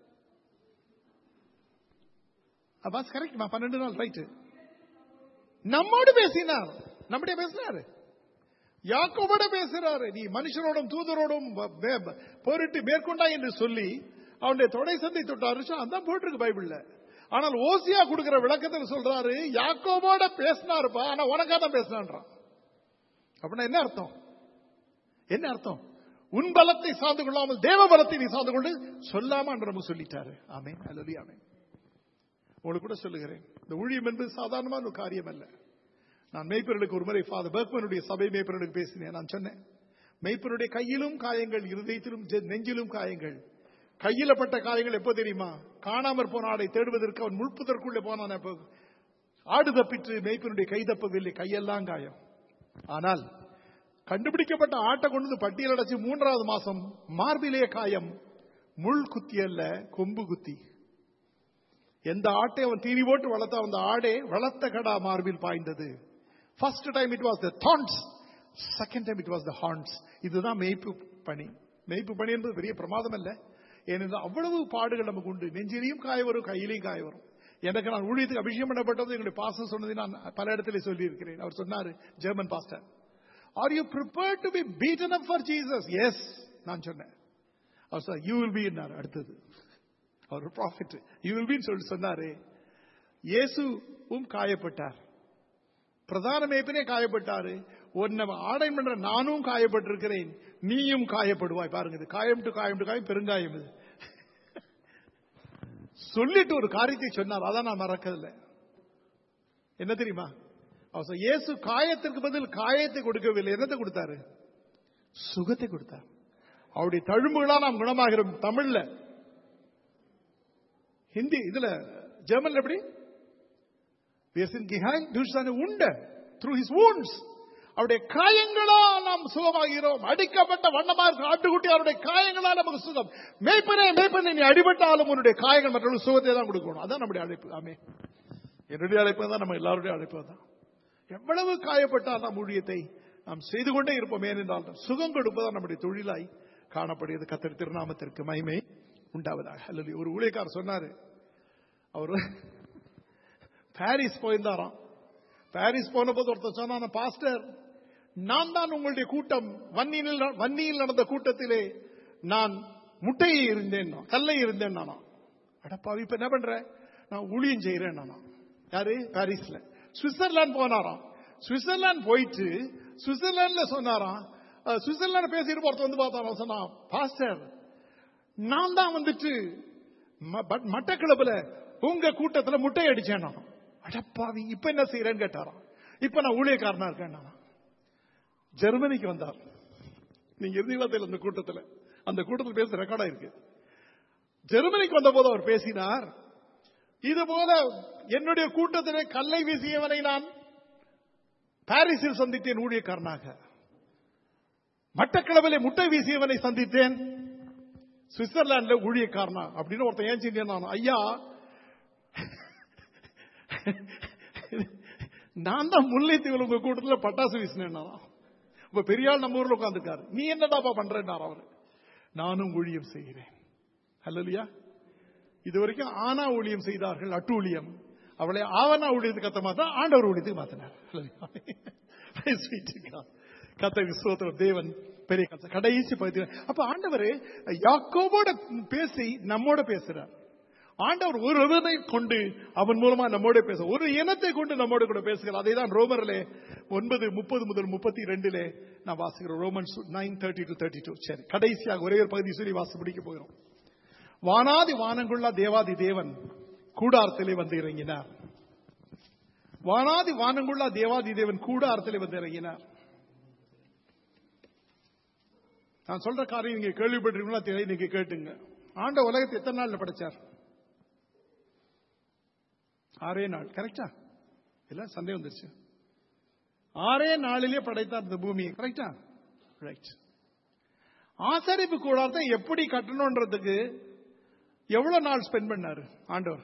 அப்பாஸ் கரெக்ட் பன்னெண்டு நாள் ரைட் நம்மோடு பேசினார் நம்முடைய பேசினாரு யாக்கோபோட பேசுறாரு நீ மனுஷரோடும் தூதரோடும் ப- பே- போரிட்டு மேற்கொண்டா என்று சொல்லி அவனுடைய தொடை சந்தை தொட்டாரு so அதான் போட்டிருக்கு பைபிள்ல ஆனால் ஓசியா கொடுக்கிற விளக்கத்தில் சொல்றாரு யாக்கோபோட பேசினாருப்பா ஆனா உனக்கா தான் பேசினான்றான் அப்படின்னா என்ன அர்த்தம் என்ன அர்த்தம் உன் பலத்தை சார்ந்து கொள்ளாமல் தேவ பலத்தை நீ சார்ந்து கொண்டு சொல்லாம நமக்கு சொல்லிட்டாரு ஆமென் அல்லது ஆமென் உங்களுக்கு கூட சொல்லுகிறேன் இந்த ஊழியம் என்பது சாதாரணமான ஒரு காரியம் அல்ல நான் மெய்ப்பர்களுக்கு ஒரு முறை ஃபாதர் பர்க்மனுடைய சபை மெய்ப்பர்களுக்கு பேசினேன் நான் சொன்னேன் மெய்ப்பருடைய கையிலும் காயங்கள் இருதயத்திலும் ஜெ- நெஞ்சிலும் காயங்கள் கையில பட்ட காயங்கள் எப்போ தெரியுமா காணாமற் போன ஆடை தேடுவதற்கு அவன் முழ்ப்புதற்குள்ளே போனான் அப்போ ஆடு தப்பிட்டு மெய்ப்பனுடைய கை தப்பவில்லை கையெல்லாம் காயம் ஆனால் கண்டுபிடிக்கப்பட்ட ஆட்டை கொண்டு வந்து பட்டியல் அடைச்சு மூன்றாவது மாசம் மார்பிலே காயம் முள் குத்தி அல்ல கொம்பு குத்தி எந்த ஆட்டை அவன் தீனி போட்டு வளர்த்த அந்த ஆடே வளர்த்த கடா மார்பில் பாய்ந்தது first time it was the thorns second time it was the horns இதுதான் மேய்ப்பு பணி மேய்ப்பு பணி என்பது பெரிய பிரமாதம் அல்ல ஏனென்றால் அவ்வளவு பாடுகள் நமக்கு உண்டு நெஞ்சிலையும் காய வரும் கையிலையும் காய வரும் எனக்கு நான் ஊழியத்துக்கு அபிஷேகம் பண்ணப்பட்டது எங்களுடைய பாசம் சொன்னதை நான் பல இடத்துல சொல்லி இருக்கிறேன் அவர் சொன்னாரு German pastor are you prepare to be beaten up for Jesus yes நான் சொன்னேன் அவர் சார் யூ வில் பி அடுத்தது அவர் ப்ராஃபிட் யூ வில் பி சொல்லி சொன்னாரு இயேசுவும் காயப்பட்டார் பிரதான மேய்ப்பனே காயப்பட்டாரு உன்னை ஆடை பண்ற நானும் காயப்பட்டிருக்கிறேன் நீயும் காயப்படுவாய் பாருங்க இது காயம் டு காயம் டு காயம் பெருங்காயம் இது சொல்லிட்டு ஒரு காரியத்தை சொன்னார் அதான் நான் மறக்கதில்லை என்ன தெரியுமா அவர் சொ- இயேசு காயத்திற்கு பதில் காயத்தை கொடுக்கவில்லை என்னத்தை கொடுத்தாரு சுகத்தை கொடுத்தார் அவருடைய தழும்புகளா நாம் குணமாகிறோம் தமிழ்ல ஹிந்தி இதுல ஜெர்மன்ல எப்படி Wir sind geheilt durch seine Wunde, through his wounds. அவருடைய காயங்களால் நாம் சுகமாகிறோம் அடிக்கப்பட்ட வண்ணமா இருக்கிற ஆட்டுக்குட்டி அவருடைய காயங்களால் நமக்கு சுகம் மேய்ப்பனே மேய்ப்பனே நீ அடிபட்டாலும் உன்னுடைய காயங்கள் மற்றவர்கள் சுகத்தை தான் கொடுக்கணும் அதான் நம்முடைய அழைப்பு ஆமே என்னுடைய அழைப்பு தான் நம்ம எல்லாருடைய அழைப்பு தான் எவ்வளவு காயப்பட்டால் நாம் ஊழியத்தை நாம் செய்து கொண்டே இருப்போம் ஏனென்றால் சுகம் கொடுப்பதான் நம்முடைய தொழிலாய் காணப்படுகிறது கத்தர் திருநாமத்திற்கு மகிமை உண்டாவதாக அல்லது ஒரு ஊழியக்காரர் சொன்னாரு அவர் பாரிஸ் போயிருந்தாராம் பாரிஸ் போன போது ஒருத்தர் சொன்னான பாஸ்டர் நான் தான் உங்களுடைய கூட்டம் வன்னியில் வன்னியில் நடந்த கூட்டத்திலே நான் முட்டையை இருந்தேன் கல்லை இருந்தேன் நானா அடப்பாவி இப்ப என்ன பண்ற நான் ஊழியம் செய்யறேன் நானா யாரு பாரிஸ்ல சுவிட்சர்லாந்து போனாராம் சுவிட்சர்லாந்து போயிட்டு சுவிட்சர்லாந்துல சொன்னாராம் அஹ், சுவிட்சர்லாந்து பேசிட்டு ஒருத்தர் வந்து பார்த்தாராம் சொன்னா பாஸ்டர் நான் தான் வந்துட்டு ம- பட் மட்டக்களப்புல உங்க கூட்டத்துல முட்டை அடிச்சேன் நான் அடப்பாவி இப்ப என்ன செய்யறேன்னு கேட்டாராம் இப்ப நான் ஊழியக்காரனா இருக்கேன் நான் ஜெர்மனிக்கு வந்தார் நீங்க இருந்தீங்களா தெரியல அந்த கூட்டத்துல அந்த கூட்டத்தில் பேச ரெக்கார்டா இருக்கு ஜெர்மனிக்கு வந்த போது அவர் பேசினார் இது போல என்னுடைய கூட்டத்திலே கல்லை வீசியவனை நான் பாரிஸில் சந்தித்தேன் ஊழியக்காரனாக மட்டக்களவிலே முட்டை வீசியவனை சந்தித்தேன் சுவிட்சர்லாந்துல ஊழியக்காரனா அப்படின்னு ஒருத்தன் ஏன் செஞ்சேன் நான் ஐயா நான் தான் முல்லைத்தீவில் உங்க கூட்டத்தில் பட்டாசு வீசினேன் நான் இப்ப பெரிய ஆள் நம்ம ஊர்ல உட்காந்துருக்காரு நீ என்னடாப்பா பண்றேன்னார் அவரு நானும் ஊழியம் செய்கிறேன் அல்லையா இது வரைக்கும் ஆனா ஊழியம் செய்தார்கள் அட்டு ஊழியம் அவளை ஆவனா ஊழியத்துக்கு கத்த மாத்தா ஆண்டவர் ஊழியத்துக்கு மாத்தினார் Praise be to God. கர்த்தருக்கு ஸ்தோத்திரம் தேவன் பெரிய கர்த்தர். கடைசி பகுதி அப்ப ஆண்டவர் யாக்கோபோட பேசி நம்மோட பேசுறார் ஆண்டவர் ஒரு இவனை கொண்டு அவன் மூலமா நம்மோட பேச ஒரு இனத்தை கொண்டு நம்மோட கூட பேசுகிறார் அதை தான் ரோமர்லே ஒன்பது முப்பது முதல் முப்பத்தி ரெண்டுல நான் வாசிக்கிறோம் Romans nine thirty two thirty two சரி கடைசியாக ஒரே ஒரு பகுதி சொல்லி வாசி முடிக்க போகிறோம் வானாதி வானங்குள்ள தேவாதி தேவன் கூடாரத்திலே வந்து இறங்கினார் வானாதி வானங்குள்ள தேவாதி தேவன் கூடாரத்திலே வந்து இறங்கினார் நான் சொல்ற காரியம் நீங்க கேள்விப்பட்டிருக்கீங்களா தெரியும் நீங்க கேட்டுங்க ஆண்ட உலகத்தை எத்தனை நாள்ல படைச்சார் ஆறே நாள் கரெக்டா இல்ல சந்தேகம் வந்துருச்சு ஆறே நாளிலே படைத்தார் இந்த பூமியை கரெக்டா ரைட் ஆசரிப்பு கூடாரத்தை எப்படி கட்டணும்ன்றதுக்கு எவ்வளவு நாள் ஸ்பெண்ட் பண்ணாரு ஆண்டவர்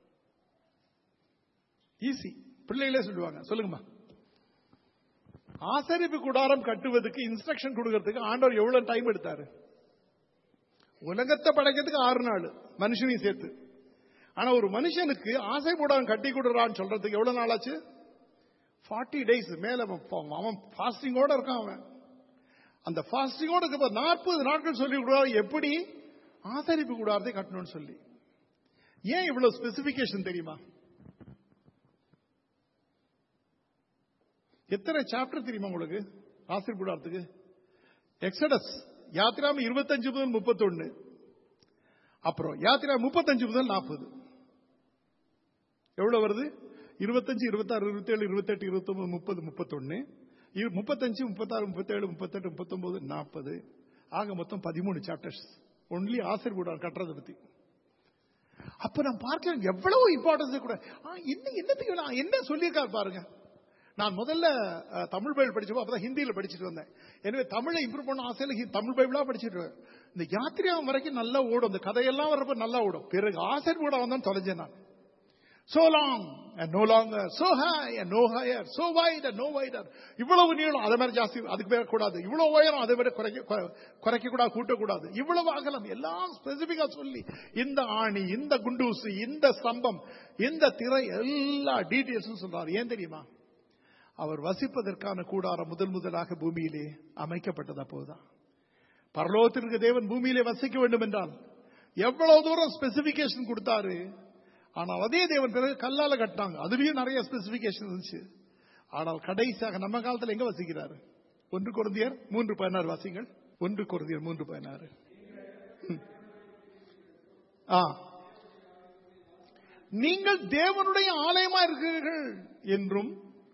ஈஸி பிள்ளைகளே சொல்லுவாங்க சொல்லுங்கம்மா ஆசரிப்பு கூடாரம் கட்டுவதற்கு இன்ஸ்ட்ரக்ஷன் கொடுக்கறதுக்கு ஆண்டவர் எவ்வளவு டைம் எடுத்தாரு உலகத்தை படைக்கிறதுக்கு ஆறு நாள் மனுஷனையும் சேர்த்து ஆனா ஒரு மனுஷனுக்கு ஆசை கூடாரம் கட்டி கொடுறான்னு சொல்றதுக்கு எவ்வளவு நாள் ஆச்சு ஃபார்ட்டி டேஸ் மேல அவன் பா- அவன் ஃபாஸ்டிங்கோட இருக்கான் அவன் அந்த ஃபாஸ்டிங்கோட இருக்க நாற்பது நாட்கள் சொல்லி கொடுறாரு எப்படி ஆசரிப்பு கூடாரத்தை கட்டணும்னு சொல்லி ஏன் இவ்வளவு ஸ்பெசிபிகேஷன் தெரியுமா எத்தனை சாப்டர் தெரியுமா உங்களுக்கு ஆசிரியர் கூடாரத்துக்கு எக்ஸடஸ் யாத்திராம இருபத்தஞ்சு முதல் முப்பத்தொன்னு அப்புறம் யாத்திரா முப்பத்தஞ்சு முதல் நாற்பது எவ்வளவு வருது இருபத்தஞ்சு இருபத்தாறு இருபத்தேழு இருபத்தெட்டு இருபத்தொன்பது முப்பது முப்பத்தொன்னு இரு- முப்பத்தஞ்சு முப்பத்தாறு முப்பத்தேழு முப்பத்தெட்டு முப்பத்தொன்பது நாற்பது ஆக மொத்தம் பதிமூணு சாப்டர்ஸ் ஒன்லி ஆசிரியர் கூடாரம் கட்டுறதை பத்தி அப்ப நான் பார்க்கிறேன் எவ்வளவு இம்பார்ட்டன்ஸ் கூட ஆ, என்ன என்னத்துக்கு நான் என்ன சொல்லியிருக்காரு பாருங்க நான் முதல்ல அஹ், தமிழ் பைபிள் படிச்சப்போ அப்பதான் ஹிந்தியில படிச்சுட்டு வந்தேன் எனவே தமிழை இம்ப்ரூவ் பண்ண ஆசையில ஹி- தமிழ் பைபிளா படிச்சுட்டு வருவேன். இந்த யாத்திரியாவும் வரைக்கும் நல்லா ஓடும் இந்த கதையெல்லாம் வர்றப்ப நல்லா ஓடும் பிறகு ஆசிரியர் கூட வந்தான் தொலைஞ்சேன் நான் so long and no longer so high and no higher so wide and no wider இவ்வளவு நீளம் அதை மாதிரி ஜாஸ்தி அதுக்கு மேல கூடாது இவ்வளவு உயரம் அதை விட குறைக்க குறை- குறைக்க கூடாது கூட்டக்கூடாது இவ்வளவு அகலம் எல்லாம் ஸ்பெசிபிக்கா சொல்லி இந்த ஆணி இந்த குண்டூசி இந்த ஸ்தம்பம் இந்த திரை எல்லா டீடைல்ஸும் சொல்றாரு ஏன் தெரியுமா அவர் வசிப்பதற்கான கூடாரம் முதல் முதலாக பூமியிலே அமைக்கப்பட்டது அப்போதுதான் பரலோகத்திற்கு தேவன் பூமியிலே வசிக்க வேண்டும் என்றால் எவ்வளவு தூரம் ஸ்பெசிபிகேஷன் கொடுத்தாரு ஆனால் அதே தேவன் பிறகு கல்லால கட்டினாங்க அதுலயும் நிறைய ஸ்பெசிபிகேஷன் இருந்துச்சு ஆனால் கடைசியாக நம்ம காலத்துல எங்க வசிக்கிறாரு ஒன்று குருந்தியர் மூன்று பதினாறு வாசிங்கள் ஒன்று குருந்தியர் மூன்று பதினாறு ம். ஆ நீங்கள் தேவனுடைய ஆலயமா இருக்கிறீர்கள் என்றும்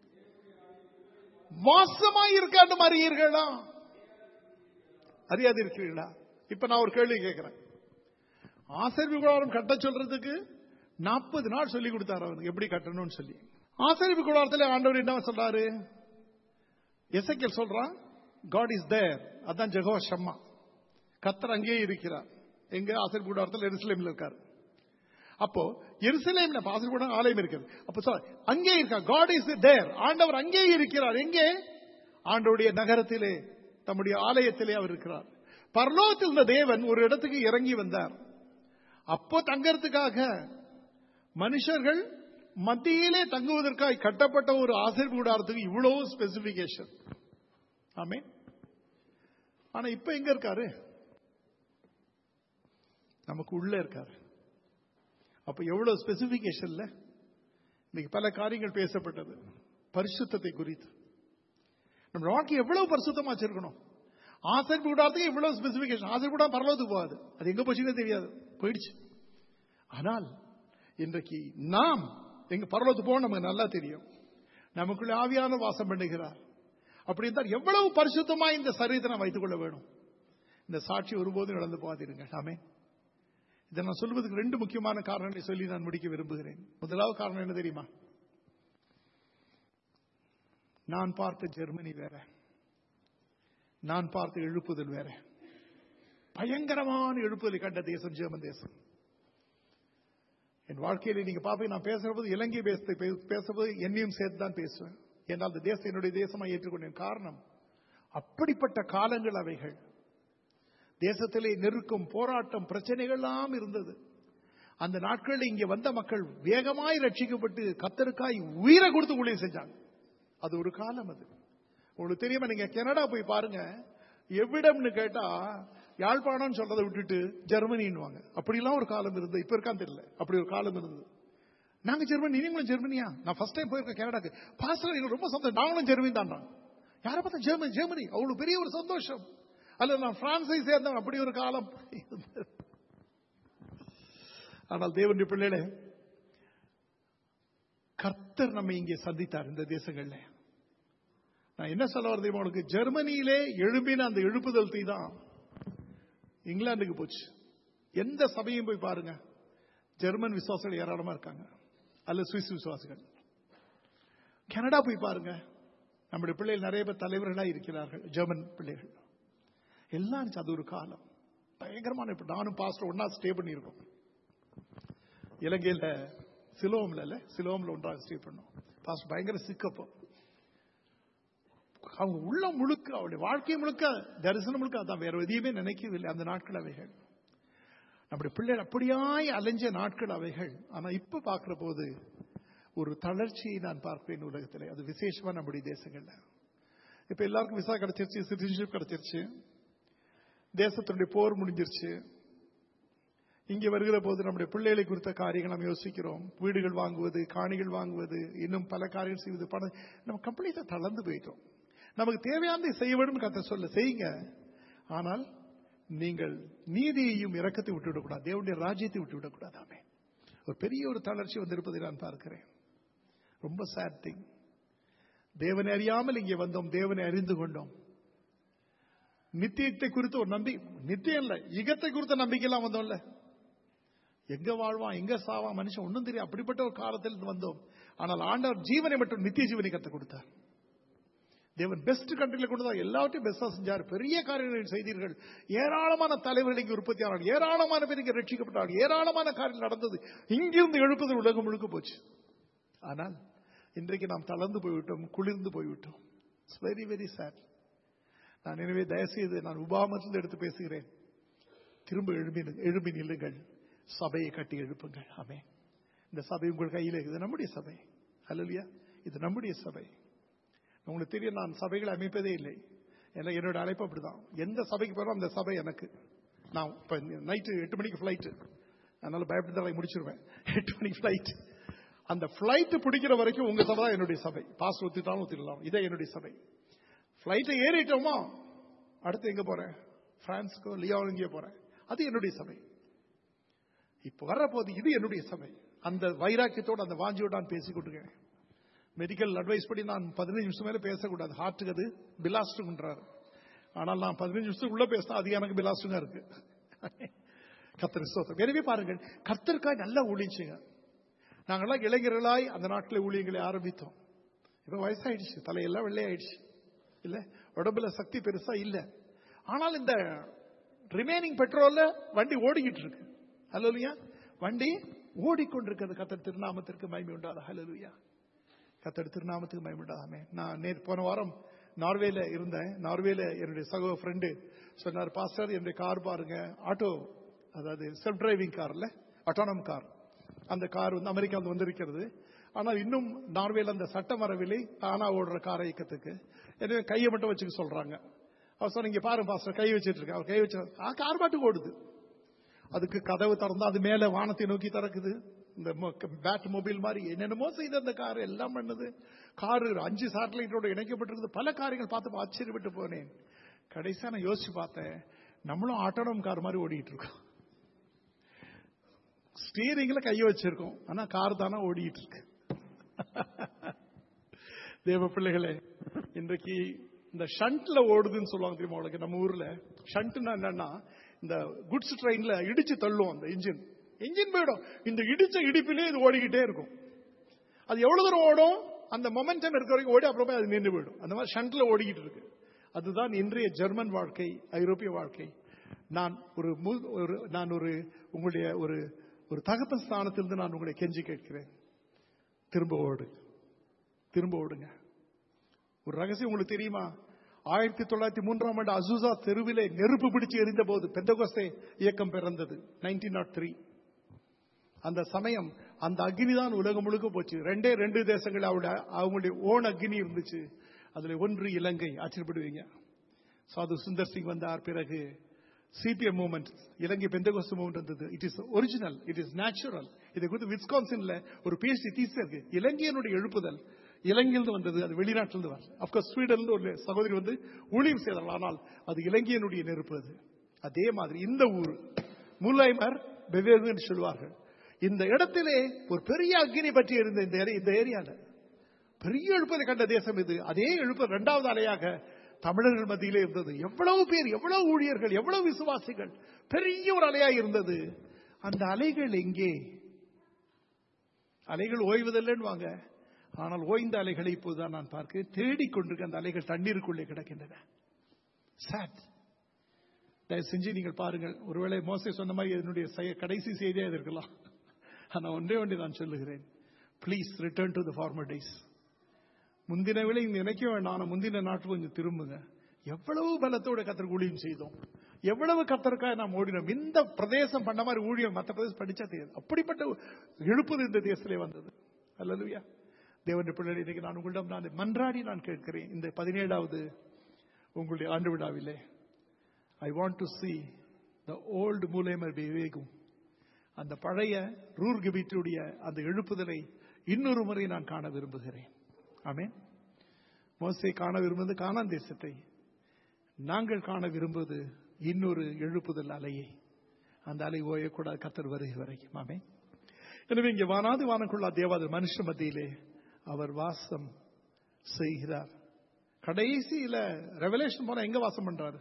வாசமாய் இருக்காண்டும் அறியீர்களா அறியாது இருக்கிறீர்களா இப்ப நான் ஒரு கேள்வி கேட்கிறேன் ஆசரிப்பு கூடாரம் கட்ட சொல்றதுக்கு நாற்பது நாள் சொல்லி கொடுத்தாரு அவனுக்கு எப்படி கட்டணும்னு சொல்லி ஆசரிப்பு கூடாரத்தில் ஆண்டவர் என்ன சொல்றாரு எசைக்கல் சொல்றான் காட் இஸ் தேர் அதான் ஜெகோ ஷம்மா கத்தர் அங்கேயே இருக்கிறார் எங்க ஆசரிப்பு கூடாரத்தில் எருசலேம்ல இருக்காரு அப்போ எருசலேம்ல ஆசரிப்பு கூடாரம் ஆலயம் இருக்கிறது அப்போ சொல் அங்கே இருக்கா காட் இஸ் தேர் ஆண்டவர் அங்கே இருக்கிறார் எங்கே ஆண்டவருடைய நகரத்திலே தம்முடைய ஆலயத்திலே அவர் இருக்கிறார் பரலோகத்தில் இருந்த தேவன் ஒரு இடத்துக்கு இறங்கி வந்தார் அப்போ தங்கறதுக்காக மனுஷர்கள் மத்தியிலே தங்குவதற்காக கட்டப்பட்ட ஒரு ஆசிரியர் கூடாரத்துக்கு இவ்வளவு ஸ்பெசிபிகேஷன் ஆமே ஆனா இப்ப எங்க இருக்காரு நமக்கு உள்ள இருக்காரு அப்ப எவ்வளவு ஸ்பெசிபிகேஷன்ல இன்னைக்கு பல காரியங்கள் பேசப்பட்டது பரிசுத்தத்தை குறித்து நம்ம வாழ்க்கை எவ்வளவு பரிசுத்தமா வச்சிருக்கணும் ஆசிரியர் கூடாரத்துக்கு இவ்வளவு ஸ்பெசிபிகேஷன் ஆசிரியர் கூட பரலோகத்துக்கு போகாது அது எங்க போச்சுன்னே தெரியாது போயிடுச்சு ஆனால் இன்றைக்கு நாம் எங்க பரலோகத்துக்கு போக நமக்கு நல்லா தெரியும் நமக்குள்ள ஆவியான வாசம் பண்ணுகிறார் அப்படி இருந்தால் எவ்வளவு பரிசுத்தமா இந்த சரீரத்தை நாம் வைத்துக் கொள்ள வேணும் இந்த சாட்சி ஒருபோதும் இழந்து போகாதீருங்க ஆமே இதை நான் சொல்வதற்கு ரெண்டு முக்கியமான காரணங்களை சொல்லி நான் முடிக்க விரும்புகிறேன் முதலாவது காரணம் என்ன தெரியுமா நான் பார்த்த ஜெர்மனி வேற நான் பார்த்த எழுப்புதல் வேற பயங்கரமான எழுப்புதலை கண்ட தேசம் ஜெர்மன் தேசம் என் வாழ்க்கையில நீங்க பாப்பீங்க நான் பேசுற போது இலங்கை பேச பேசும்போது என்னையும் சேர்த்து தான் பேசுவேன் ஏன்னால் அந்த தேசம் என்னுடைய தேசமா ஏற்றுக்கொண்டேன் காரணம் அப்படிப்பட்ட காலங்கள் அவைகள் தேசத்திலே நெருக்கம் போராட்டம் பிரச்சனைகள்லாம் இருந்தது அந்த நாட்களில் இங்கே வந்த மக்கள் வேகமாய் ரட்சிக்கப்பட்டு கத்தருக்காய் உயிரை கொடுத்து ஊழியம் செஞ்சாங்க அது ஒரு காலம் அது உங்களுக்கு தெரியுமா நீங்க கனடா போய் பாருங்க எவ்விடம்னு கேட்டா யாழ்ப்பாணம் சொல்றதை விட்டுட்டு ஜெர்மனின்னுவாங்க அப்படிலாம் ஒரு காலம் இருந்தது இப்ப இருக்கான்னு தெரியல அப்படி ஒரு காலம் இருந்தது நாங்க ஜெர்மனி நீங்களும் ஜெர்மனியா நான் ஃபர்ஸ்ட் டைம் போயிருக்கேன் கனடாக்கு பாஸ்டர் எனக்கு ரொம்ப சந்தோஷம் நாங்களும் ஜெர்மனி தான் யாரை பார்த்தா ஜெர்மனி ஜெர்மனி அவ்வளவு பெரிய ஒரு சந்தோஷம் அல்ல நான் பிரான்ஸை சேர்ந்தவன் அப்படி ஒரு காலம் ஆனால் தேவனுடைய பிள்ளைகளே கர்த்தர் நம்ம இங்கே சந்தித்தார் இந்த தேசங்கள்ல நான் என்ன சொல்ல வரது உங்களுக்கு ஜெர்மனியிலே எழும்பின அந்த எழுப்புதல் தீ தான் இங்கிலாந்துக்கு போச்சு எந்த சபையும் போய் பாருங்க ஜெர்மன் விசுவாசிகள் ஏராளமா இருக்காங்க அல்ல சுவிஸ் விசுவாசிகள் கனடா போய் பாருங்க நம்முடைய பிள்ளைகள் நிறைய பேர் தலைவர்களாக இருக்கிறார்கள் ஜெர்மன் பிள்ளைகள் எல்லாம் இருந்துச்சு அது ஒரு காலம் பயங்கரமான இப்ப நானும் பாஸ்டர் ஒன்னா ஸ்டே பண்ணியிருக்கோம் இலங்கையில சிலோம்ல இல்ல சிலோம்ல ஒன்றாக ஸ்டே பண்ணோம் பாஸ்டர் பயங்கர சிக்கப்போ அவங்க உள்ள முழுக்க அவருடைய வாழ்க்கை முழுக்க தரிசனம் முழுக்க அதான் வேற எதையுமே நினைக்கவில்லை அந்த நாட்கள் அவைகள் நம்முடைய பிள்ளைகள் அப்படியாய் அலைஞ்ச நாட்கள் அவைகள் ஆனா இப்ப பார்க்கிற போது ஒரு தளர்ச்சியை நான் பார்ப்பேன் உலகத்தில் அது விசேஷமா நம்முடைய தேசங்கள்ல இப்ப எல்லாருக்கும் விசா கிடைச்சிருச்சு சிட்டிசன்ஷிப் கிடைச்சிருச்சு தேசத்தினுடைய போர் முடிஞ்சிருச்சு இங்கே வருகிற போது நம்முடைய பிள்ளைகளை குறித்த காரியங்கள் நாம் யோசிக்கிறோம் வீடுகள் வாங்குவது காணிகள் வாங்குவது இன்னும் பல காரியங்கள் செய்வது பணம் நம்ம கம்ப்ளீட்டா தளர்ந்து போயிட்டோம் நமக்கு தேவையானதை செய்ய வேண்டும் கத்த சொல்ல செய்யுங்க ஆனால் நீங்கள் நீதியையும் இரக்கத்தை விட்டுவிடக்கூடாது தேவனுடைய ராஜ்யத்தை விட்டுவிடக்கூடாதாமே ஒரு பெரிய ஒரு தளர்ச்சி வந்திருப்பதை நான் பார்க்கிறேன் ரொம்ப சேட் திங் தேவனை அறியாமல் இங்கே வந்தோம் தேவனை அறிந்து கொண்டோம் நித்தியத்தை குறித்து ஒரு நம்பி நித்தியம் இல்ல இகத்தை குறித்த நம்பிக்கையெல்லாம் வந்தோம்ல எங்க வாழ்வான் எங்க சாவான் மனுஷன் ஒன்றும் தெரியும் அப்படிப்பட்ட ஒரு காலத்தில் வந்தோம் ஆனால் ஆண்டவர் ஜீவனை மட்டும் நித்திய ஜீவனை கத்து கொடுத்தார் தேவன் பெஸ்ட் கண்ட்ரில கொண்டு தான் எல்லாவற்றையும் பெஸ்டா செஞ்சார் பெரிய காரியங்கள் செய்தீர்கள் ஏராளமான தலைவர்கள் இங்கே உற்பத்தி ஆனார்கள் ஏராளமான பேர் இங்கே ரட்சிக்கப்பட்டார்கள் ஏராளமான காரியம் நடந்தது இங்கிருந்து எழுப்புதல் உலகம் முழுக்க போச்சு ஆனால் இன்றைக்கு நாம் தளர்ந்து போய்விட்டோம் குளிர்ந்து போய்விட்டோம் இட்ஸ் வெரி வெரி சேட் நான் எனவே தயவுசெய்து நான் உபாமத்தில் எடுத்து பேசுகிறேன் திரும்ப எழும்பி எழும்பி நில்லுங்கள் சபையை கட்டி எழுப்புங்கள் ஆமே இந்த சபை உங்கள் கையில் இது நம்முடைய சபை அல்லையா இது நம்முடைய சபை உங்களுக்கு தெரியும் நான் சபைகளை அமைப்பதே இல்லை ஏன்னா என்னோட அழைப்பு அப்படிதான் எந்த சபைக்கு போறோம் அந்த சபை எனக்கு நான் இப்ப நைட்டு எட்டு மணிக்கு ஃபிளைட்டு அதனால பயப்பட்டு முடிச்சிருவேன் எட்டு மணிக்கு ஃபிளைட் அந்த பிளைட் பிடிக்கிற வரைக்கும் உங்க சபை தான் என்னுடைய சபை பாஸ் ஒத்திட்டாலும் ஒத்திடலாம் இதே என்னுடைய சபை பிளைட்டை ஏறிட்டோமா அடுத்து எங்க போறேன் பிரான்ஸ்க்கோ லியாவோ இங்கே போறேன் அது என்னுடைய சபை இப்ப வர போது இது என்னுடைய சபை அந்த வைராக்கியத்தோடு அந்த வாஞ்சியோடு நான் பேசிக் கொண்டிருக்கேன் மெடிக்கல் அட்வைஸ் படி நான் பதினஞ்சு நிமிஷம் மேல பேசக்கூடாது ஹார்ட்டுக்கு அது பிலாஸ்டுன்றாரு ஆனால் நான் பதினஞ்சு நிமிஷத்துக்குள்ள பேசினா அது எனக்கு பிலாஸ்டுங்க இருக்கு கத்தர் ஸ்தோத்திரம் எனவே பாருங்கள் கர்த்தருக்காய் நல்லா ஊழிச்சுங்க நாங்கெல்லாம் இளைஞர்களாய் அந்த நாட்டில் ஊழியங்களை ஆரம்பித்தோம் இப்ப வயசாயிடுச்சு தலையெல்லாம் வெள்ளையாயிடுச்சு இல்ல உடம்புல சக்தி பெருசா இல்ல ஆனால் இந்த ரிமைனிங் பெட்ரோல்ல வண்டி ஓடிக்கிட்டு இருக்கு ஹலோலியா வண்டி ஓடிக்கொண்டிருக்கிறது கத்தர் திருநாமத்திற்கு மகிமை உண்டாத ஹலோலியா கத்தர் திருநாமத்துக்கு மகிமை உண்டாதாமே நான் நேற்று போன வாரம் நார்வேல இருந்தேன் நார்வேல என்னுடைய சகோ ஃப்ரெண்டு சொன்னார் பாஸ்டர் என்னுடைய கார் பாருங்க ஆட்டோ அதாவது செல்ஃப் டிரைவிங் கார்ல அட்டானம் கார் அந்த கார் வந்து அமெரிக்கா வந்து வந்திருக்கிறது ஆனால் இன்னும் நார்வேல அந்த சட்டம் வரவில்லை தானா ஓடுற கார் இயக்கத்துக்கு எனவே கையை மட்டும் வச்சுக்க சொல்றாங்க அவர் சொன்ன இங்க பாருங்க பாஸ்டர் கை வச்சிட்டு இருக்க அவர் கை வச்சு ஆ, கார் பாட்டுக்கு ஓடுது அதுக்கு கதவு திறந்தா அது மேல வானத்தை நோக்கி திறக்குது இந்த பேட் மொபைல் மாதிரி என்னென்னமோ செய்து அந்த கார் எல்லாம் பண்ணுது காரு அஞ்சு சேட்டலைட்டோட இணைக்கப்பட்டிருக்குது பல காரியங்கள் பார்த்து ஆச்சரியப்பட்டு போனேன் கடைசியா நான் யோசிச்சு பார்த்தேன் நம்மளும் ஆட்டோனம் கார் மாதிரி ஓடிட்டு இருக்கோம் ஸ்டீரிங்ல கைய வச்சிருக்கோம் ஆனா கார் தானே ஓடிட்டு இருக்கு தேவ பிள்ளைகளே இன்றைக்கு இந்த ஷண்ட்ல ஓடுதுன்னு சொல்லுவாங்க தெரியுமா உங்களுக்கு நம்ம ஊர்ல ஷண்ட்னா என்னன்னா இந்த குட்ஸ் ட்ரெயின்ல இடிச்சு தள்ளும் அந்த இன்ஜின் இன்ஜின் போயிடும் இந்த இடிச்ச இடிப்பிலே இது ஓடிக்கிட்டே இருக்கும் அது எவ்வளவு தூரம் ஓடும் அந்த மொமெண்டம் இருக்கிற வரைக்கும் ஓடி அப்புறமே அது நின்று போயிடும் அந்த மாதிரி ஷண்ட்ல ஓடிக்கிட்டு இருக்கு அதுதான் இன்றைய ஜெர்மன் வாழ்க்கை ஐரோப்பிய வாழ்க்கை நான் ஒரு மு- ஒரு நான் ஒரு உங்களுடைய ஒரு ஒரு தகப்பன் ஸ்தானத்திலிருந்து நான் உங்களை கெஞ்சி கேட்கிறேன் திரும்ப ஓடு திரும்ப ஓடுங்க ஒரு ரகசியம் உங்களுக்கு தெரியுமா ஆயிரத்தி தொள்ளாயிரத்தி மூன்றாம் ஆண்டு அசூசா தெருவிலே நெருப்பு பிடிச்சு எரிந்த போது பெந்தகோஸ்தே இயக்கம் பிறந்தது நைன்டீன் நாட் த்ரீ அந்த சமயம் அந்த அக்னி தான் உலகம் முழுக்க போச்சு ரெண்டே ரெண்டு தேசங்கள் அவருடைய அவங்களுடைய ஓன் அக்னி இருந்துச்சு அதுல ஒன்று இலங்கை ஆச்சரியப்படுவீங்க சாது சுந்தர் சிங் வந்தார் பிறகு சிபிஎம் மூவ்மெண்ட் இலங்கை பெந்தகோஸ்து மூவ்மெண்ட் வந்தது it is original it is natural இதை குறித்து விஸ்கான்சின்ல ஒரு பிஎச்டி தீஸ் இருக்கு இலங்கையினுடைய எழுப்புதல் இலங்கையிலிருந்து வந்தது அது வெளிநாட்டிலிருந்து வரல அப்கோர்ஸ் ஸ்வீடன்ல ஒரு சகோதரி வந்து ஊழியம் செய்தார்கள் ஆனால் அது இலங்கையினுடைய நெருப்பு அது அதே மாதிரி இந்த ஊர் முல்லைமர் வெவ்வேறு என்று சொல்வார்கள் இந்த இடத்திலே ஒரு பெரிய அக்னி பற்றி இருந்த இந்த ஏரி- இந்த ஏரியால பெரிய எழுப்பதை கண்ட தேசம் இது அதே எழுப்பது இரண்டாவது அலையாக தமிழர்கள் மத்தியிலே இருந்தது எவ்வளவு பேர் எவ்வளவு ஊழியர்கள் எவ்வளவு விசுவாசிகள் பெரிய ஒரு அலையாக இருந்தது அந்த அலைகள் எங்கே அலைகள் ஓய்வதில்லைன்னு வாங்க ஆனால் ஓய்ந்த அலைகளை இப்போதுதான் நான் பார்க்கிறேன் தேடிக்கொண்டிருக்க அந்த அலைகள் தண்ணீருக்குள்ளே கிடக்கின்றன சாட் தயவு செஞ்சு நீங்கள் பாருங்கள் ஒருவேளை மோசை சொன்ன மாதிரி என்னுடைய செய- கடைசி செய்தியாக இது இருக்கலாம் ஆனா ஒன்றே ஒன்றே நான் சொல்லுகிறேன் please return to the former days முந்தின விலை நினைக்க வேண்டாம் ஆனா முந்தின நாட்டு கொஞ்சம் திரும்புங்க எவ்வளவு பலத்தோட கத்தருக்கு ஊழியம் செய்தோம் எவ்வளவு கத்தருக்காக நாம் ஓடினோம் இந்த பிரதேசம் பண்ண மாதிரி ஊழியம் மற்ற பிரதேசம் படிச்சா தெரியாது அப்படிப்பட்ட எழுப்புது இந்த தேசத்திலே வந்தது அல்லலுயா தேவனுடைய பிள்ளை இன்னைக்கு நான் உங்களிடம் நான் மன்றாடி நான் கேட்கிறேன் இந்த பதினேழாவது உங்களுடைய ஆண்டு விழாவிலே I want to see the old மூலேமர் விவேகும் அந்த பழைய ரூர் கிபிட்டுடைய அந்த எழுப்புதலை இன்னொரு முறை நான் காண விரும்புகிறேன் ஆமென் மோசே காண விரும்புவது கானான் தேசத்தை நாங்கள் காண விரும்புவது இன்னொரு எழுப்புதல் அலையை அந்த அலை ஓயக்கூடாது கத்தர் வருகை வரைக்கும் ஆமென் எனவே இங்கே வானாது வானக்குள்ளா தேவாத மனுஷ மத்தியிலே அவர் வாசம் செய்கிறார் கடைசியில ரெவலேஷன் போனா எங்க வாசம் பண்றாரு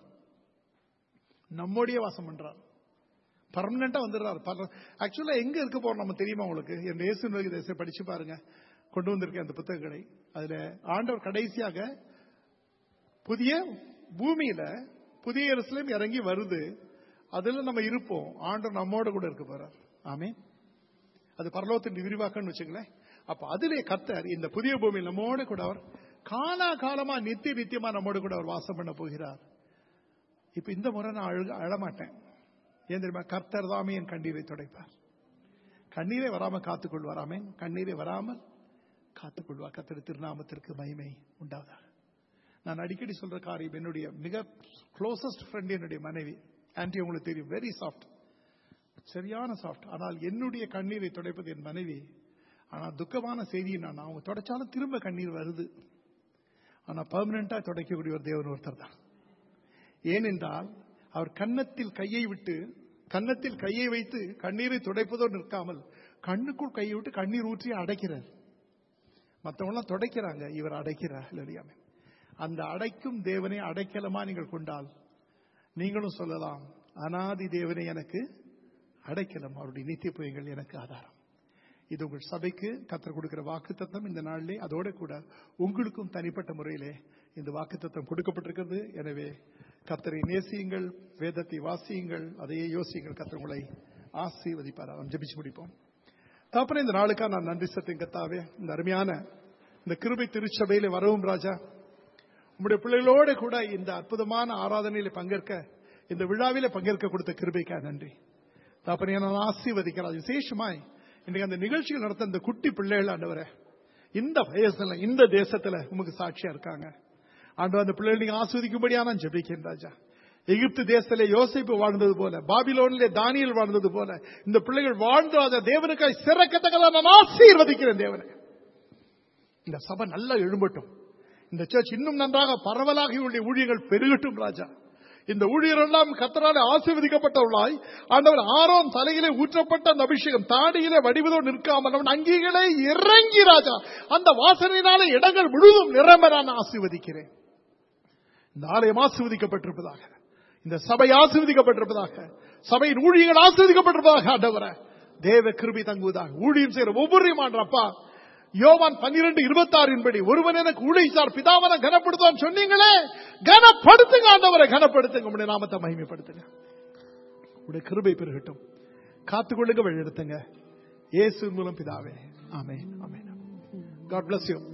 நம்மோடைய வாசம் பண்றார் பர்மனண்டா வந்துடுறாரு ஆக்சுவலா எங்க இருக்க போறோம் நம்ம தெரியுமா உங்களுக்கு என் இயேசு நோக்கி தேசத்தை படிச்சு பாருங்க கொண்டு வந்திருக்கேன் அந்த புத்தகங்களை அதுல ஆண்டவர் கடைசியாக புதிய பூமியில புதிய எருசலேம் இறங்கி வருது அதுல நம்ம இருப்போம் ஆண்டவர் நம்மோட கூட இருக்க போறார் ஆமே அது பரலோகத்தின் விரிவாக்கம்னு வச்சுங்களேன் அப்ப அதிலே கத்தர் இந்த புதிய பூமியில் நம்மோட கூட அவர் காலா காலமா நித்திய நித்தியமா நம்மோட கூட அவர் வாசம் பண்ண போகிறார் இப்ப இந்த முறை நான் அழுக அழமாட்டேன் ஏன் தெரியுமா கர்த்தர் தாமே என் கண்ணீரை துடைப்பார் கண்ணீரை வராம காத்துக்கொள்வார் ஆமென் கண்ணீரை வராமல் காத்துக்கொள்வார் கர்த்தர் திருநாமத்திற்கு மகிமை உண்டாவதாக நான் அடிக்கடி சொல்ற காரியம் என்னுடைய மிக க்ளோசஸ்ட் ஃப்ரெண்ட் என்னுடைய மனைவி ஆன்டி உங்களுக்கு தெரியும் வெரி சாஃப்ட் சரியான சாஃப்ட் ஆனால் என்னுடைய கண்ணீரை துடைப்பது என் மனைவி ஆனால் துக்கமான செய்தியை நான் அவங்க துடைச்சாலும் திரும்ப கண்ணீர் வருது ஆனா பர்மனண்டா துடைக்கக்கூடிய ஒரு தேவன் ஒருத்தர் தான் ஏனென்றால் அவர் கன்னத்தில் கையை விட்டு கன்னத்தில் கையை வைத்து கண்ணீரை துடைப்பதோ நிற்காமல் கண்ணுக்குள் கையை விட்டு கண்ணீர் ஊற்றி அடைக்கிறார் மற்றவங்களாம் துடைக்கிறாங்க இவர் அடைக்கிறார் இல்லையாமே அந்த அடைக்கும் தேவனை அடைக்கலமா நீங்கள் கொண்டால் நீங்களும் சொல்லலாம் அனாதி தேவனை எனக்கு அடைக்கலம் அவருடைய நித்திய புயங்கள் எனக்கு ஆதாரம் இது உங்கள் சபைக்கு கத்தர் கொடுக்கிற வாக்குத்தத்தம் இந்த நாளிலே அதோட கூட உங்களுக்கும் தனிப்பட்ட முறையிலே இந்த வாக்குத்தத்தம் கொடுக்கப்பட்டிருக்கிறது எனவே கத்தரை நேசியுங்கள் வேதத்தை வாசியுங்கள் அதையே யோசியுங்கள் கத்தர் உங்களை ஆசீர்வதிப்பார் நாம் ஜெபிச்சு முடிப்போம் தாப்பனே இந்த நாளுக்காக நான் நன்றி சத்தியம் கத்தாவே இந்த அருமையான இந்த கிருபை திருச்சபையில வரவும் ராஜா உங்களுடைய பிள்ளைகளோடு கூட இந்த அற்புதமான ஆராதனையில பங்கேற்க இந்த விழாவில பங்கேற்க கொடுத்த கிருபைக்கா நன்றி தாப்பனே நான் ஆசீர்வதிக்கிறேன் விசேஷமாய் இன்றைக்கு அந்த நிகழ்ச்சிகள் நடத்த இந்த குட்டி பிள்ளைகள் ஆண்டவரே இந்த வயசுல இந்த தேசத்துல உமக்கு சாட்சியா இருக்காங்க ஆண்டவர் அந்த பிள்ளைகள் நீங்க ஆஸ்வதிக்கும்படியா நான் ஜெபிக்கிறேன் ராஜா எகிப்து தேசத்திலே யோசிப்பு வாழ்ந்தது போல பாபிலோனிலே தானியல் வாழ்ந்தது போல இந்த பிள்ளைகள் வாழ்ந்து அதை தேவனுக்காய் சிறக்கத்தக்கதா நான் ஆசீர்வதிக்கிறேன் தேவனை இந்த சபை நல்லா எழும்பட்டும் இந்த சர்ச் இன்னும் நன்றாக பரவலாக இவருடைய ஊழியர்கள் பெருகட்டும் ராஜா இந்த ஊழியரெல்லாம் கத்தரால் ஆசீர்வதிக்கப்பட்டவர்களாய் ஆண்டவர் ஆரோன் தலையிலே ஊற்றப்பட்ட அந்த அபிஷேகம் தாடியிலே வடிவதோடு நிற்காமல் அவன் அங்கீகளே இறங்கி ராஜா அந்த வாசனையினாலே இடங்கள் முழுவதும் நிரம்ப நான் ஆசீர்வதிக்கிறேன் இந்த ஆலயம் ஆசீர்வதிக்கப்பட்டிருப்பதாக இந்த சபை ஆசீர்வதிக்கப்பட்டிருப்பதாக சபையின் ஊழியர்கள் ஆசீர்வதிக்கப்பட்டிருப்பதாக ஆண்டவர தேவ கிருபி தங்குவதாக ஊழியம் செய்கிற ஒவ்வொருவரையும் ஆண்டப்பா யோவான் பன்னிரண்டு இருபத்தாறின் படி ஒருவன் எனக்கு ஊழிச்சார் பிதாவன கனப்படுத்துவான் சொன்னீங்களே கனப்படுத்துங்க ஆண்டவரை கனப்படுத்துங்க உடைய நாமத்தை மகிமைப்படுத்துங்க உடைய கிருபை பெருகட்டும் காத்துக்கொள்ளுங்க வழி எடுத்துங்க இயேசு மூலம் பிதாவே ஆமே ஆமே காட் பிளஸ் யூ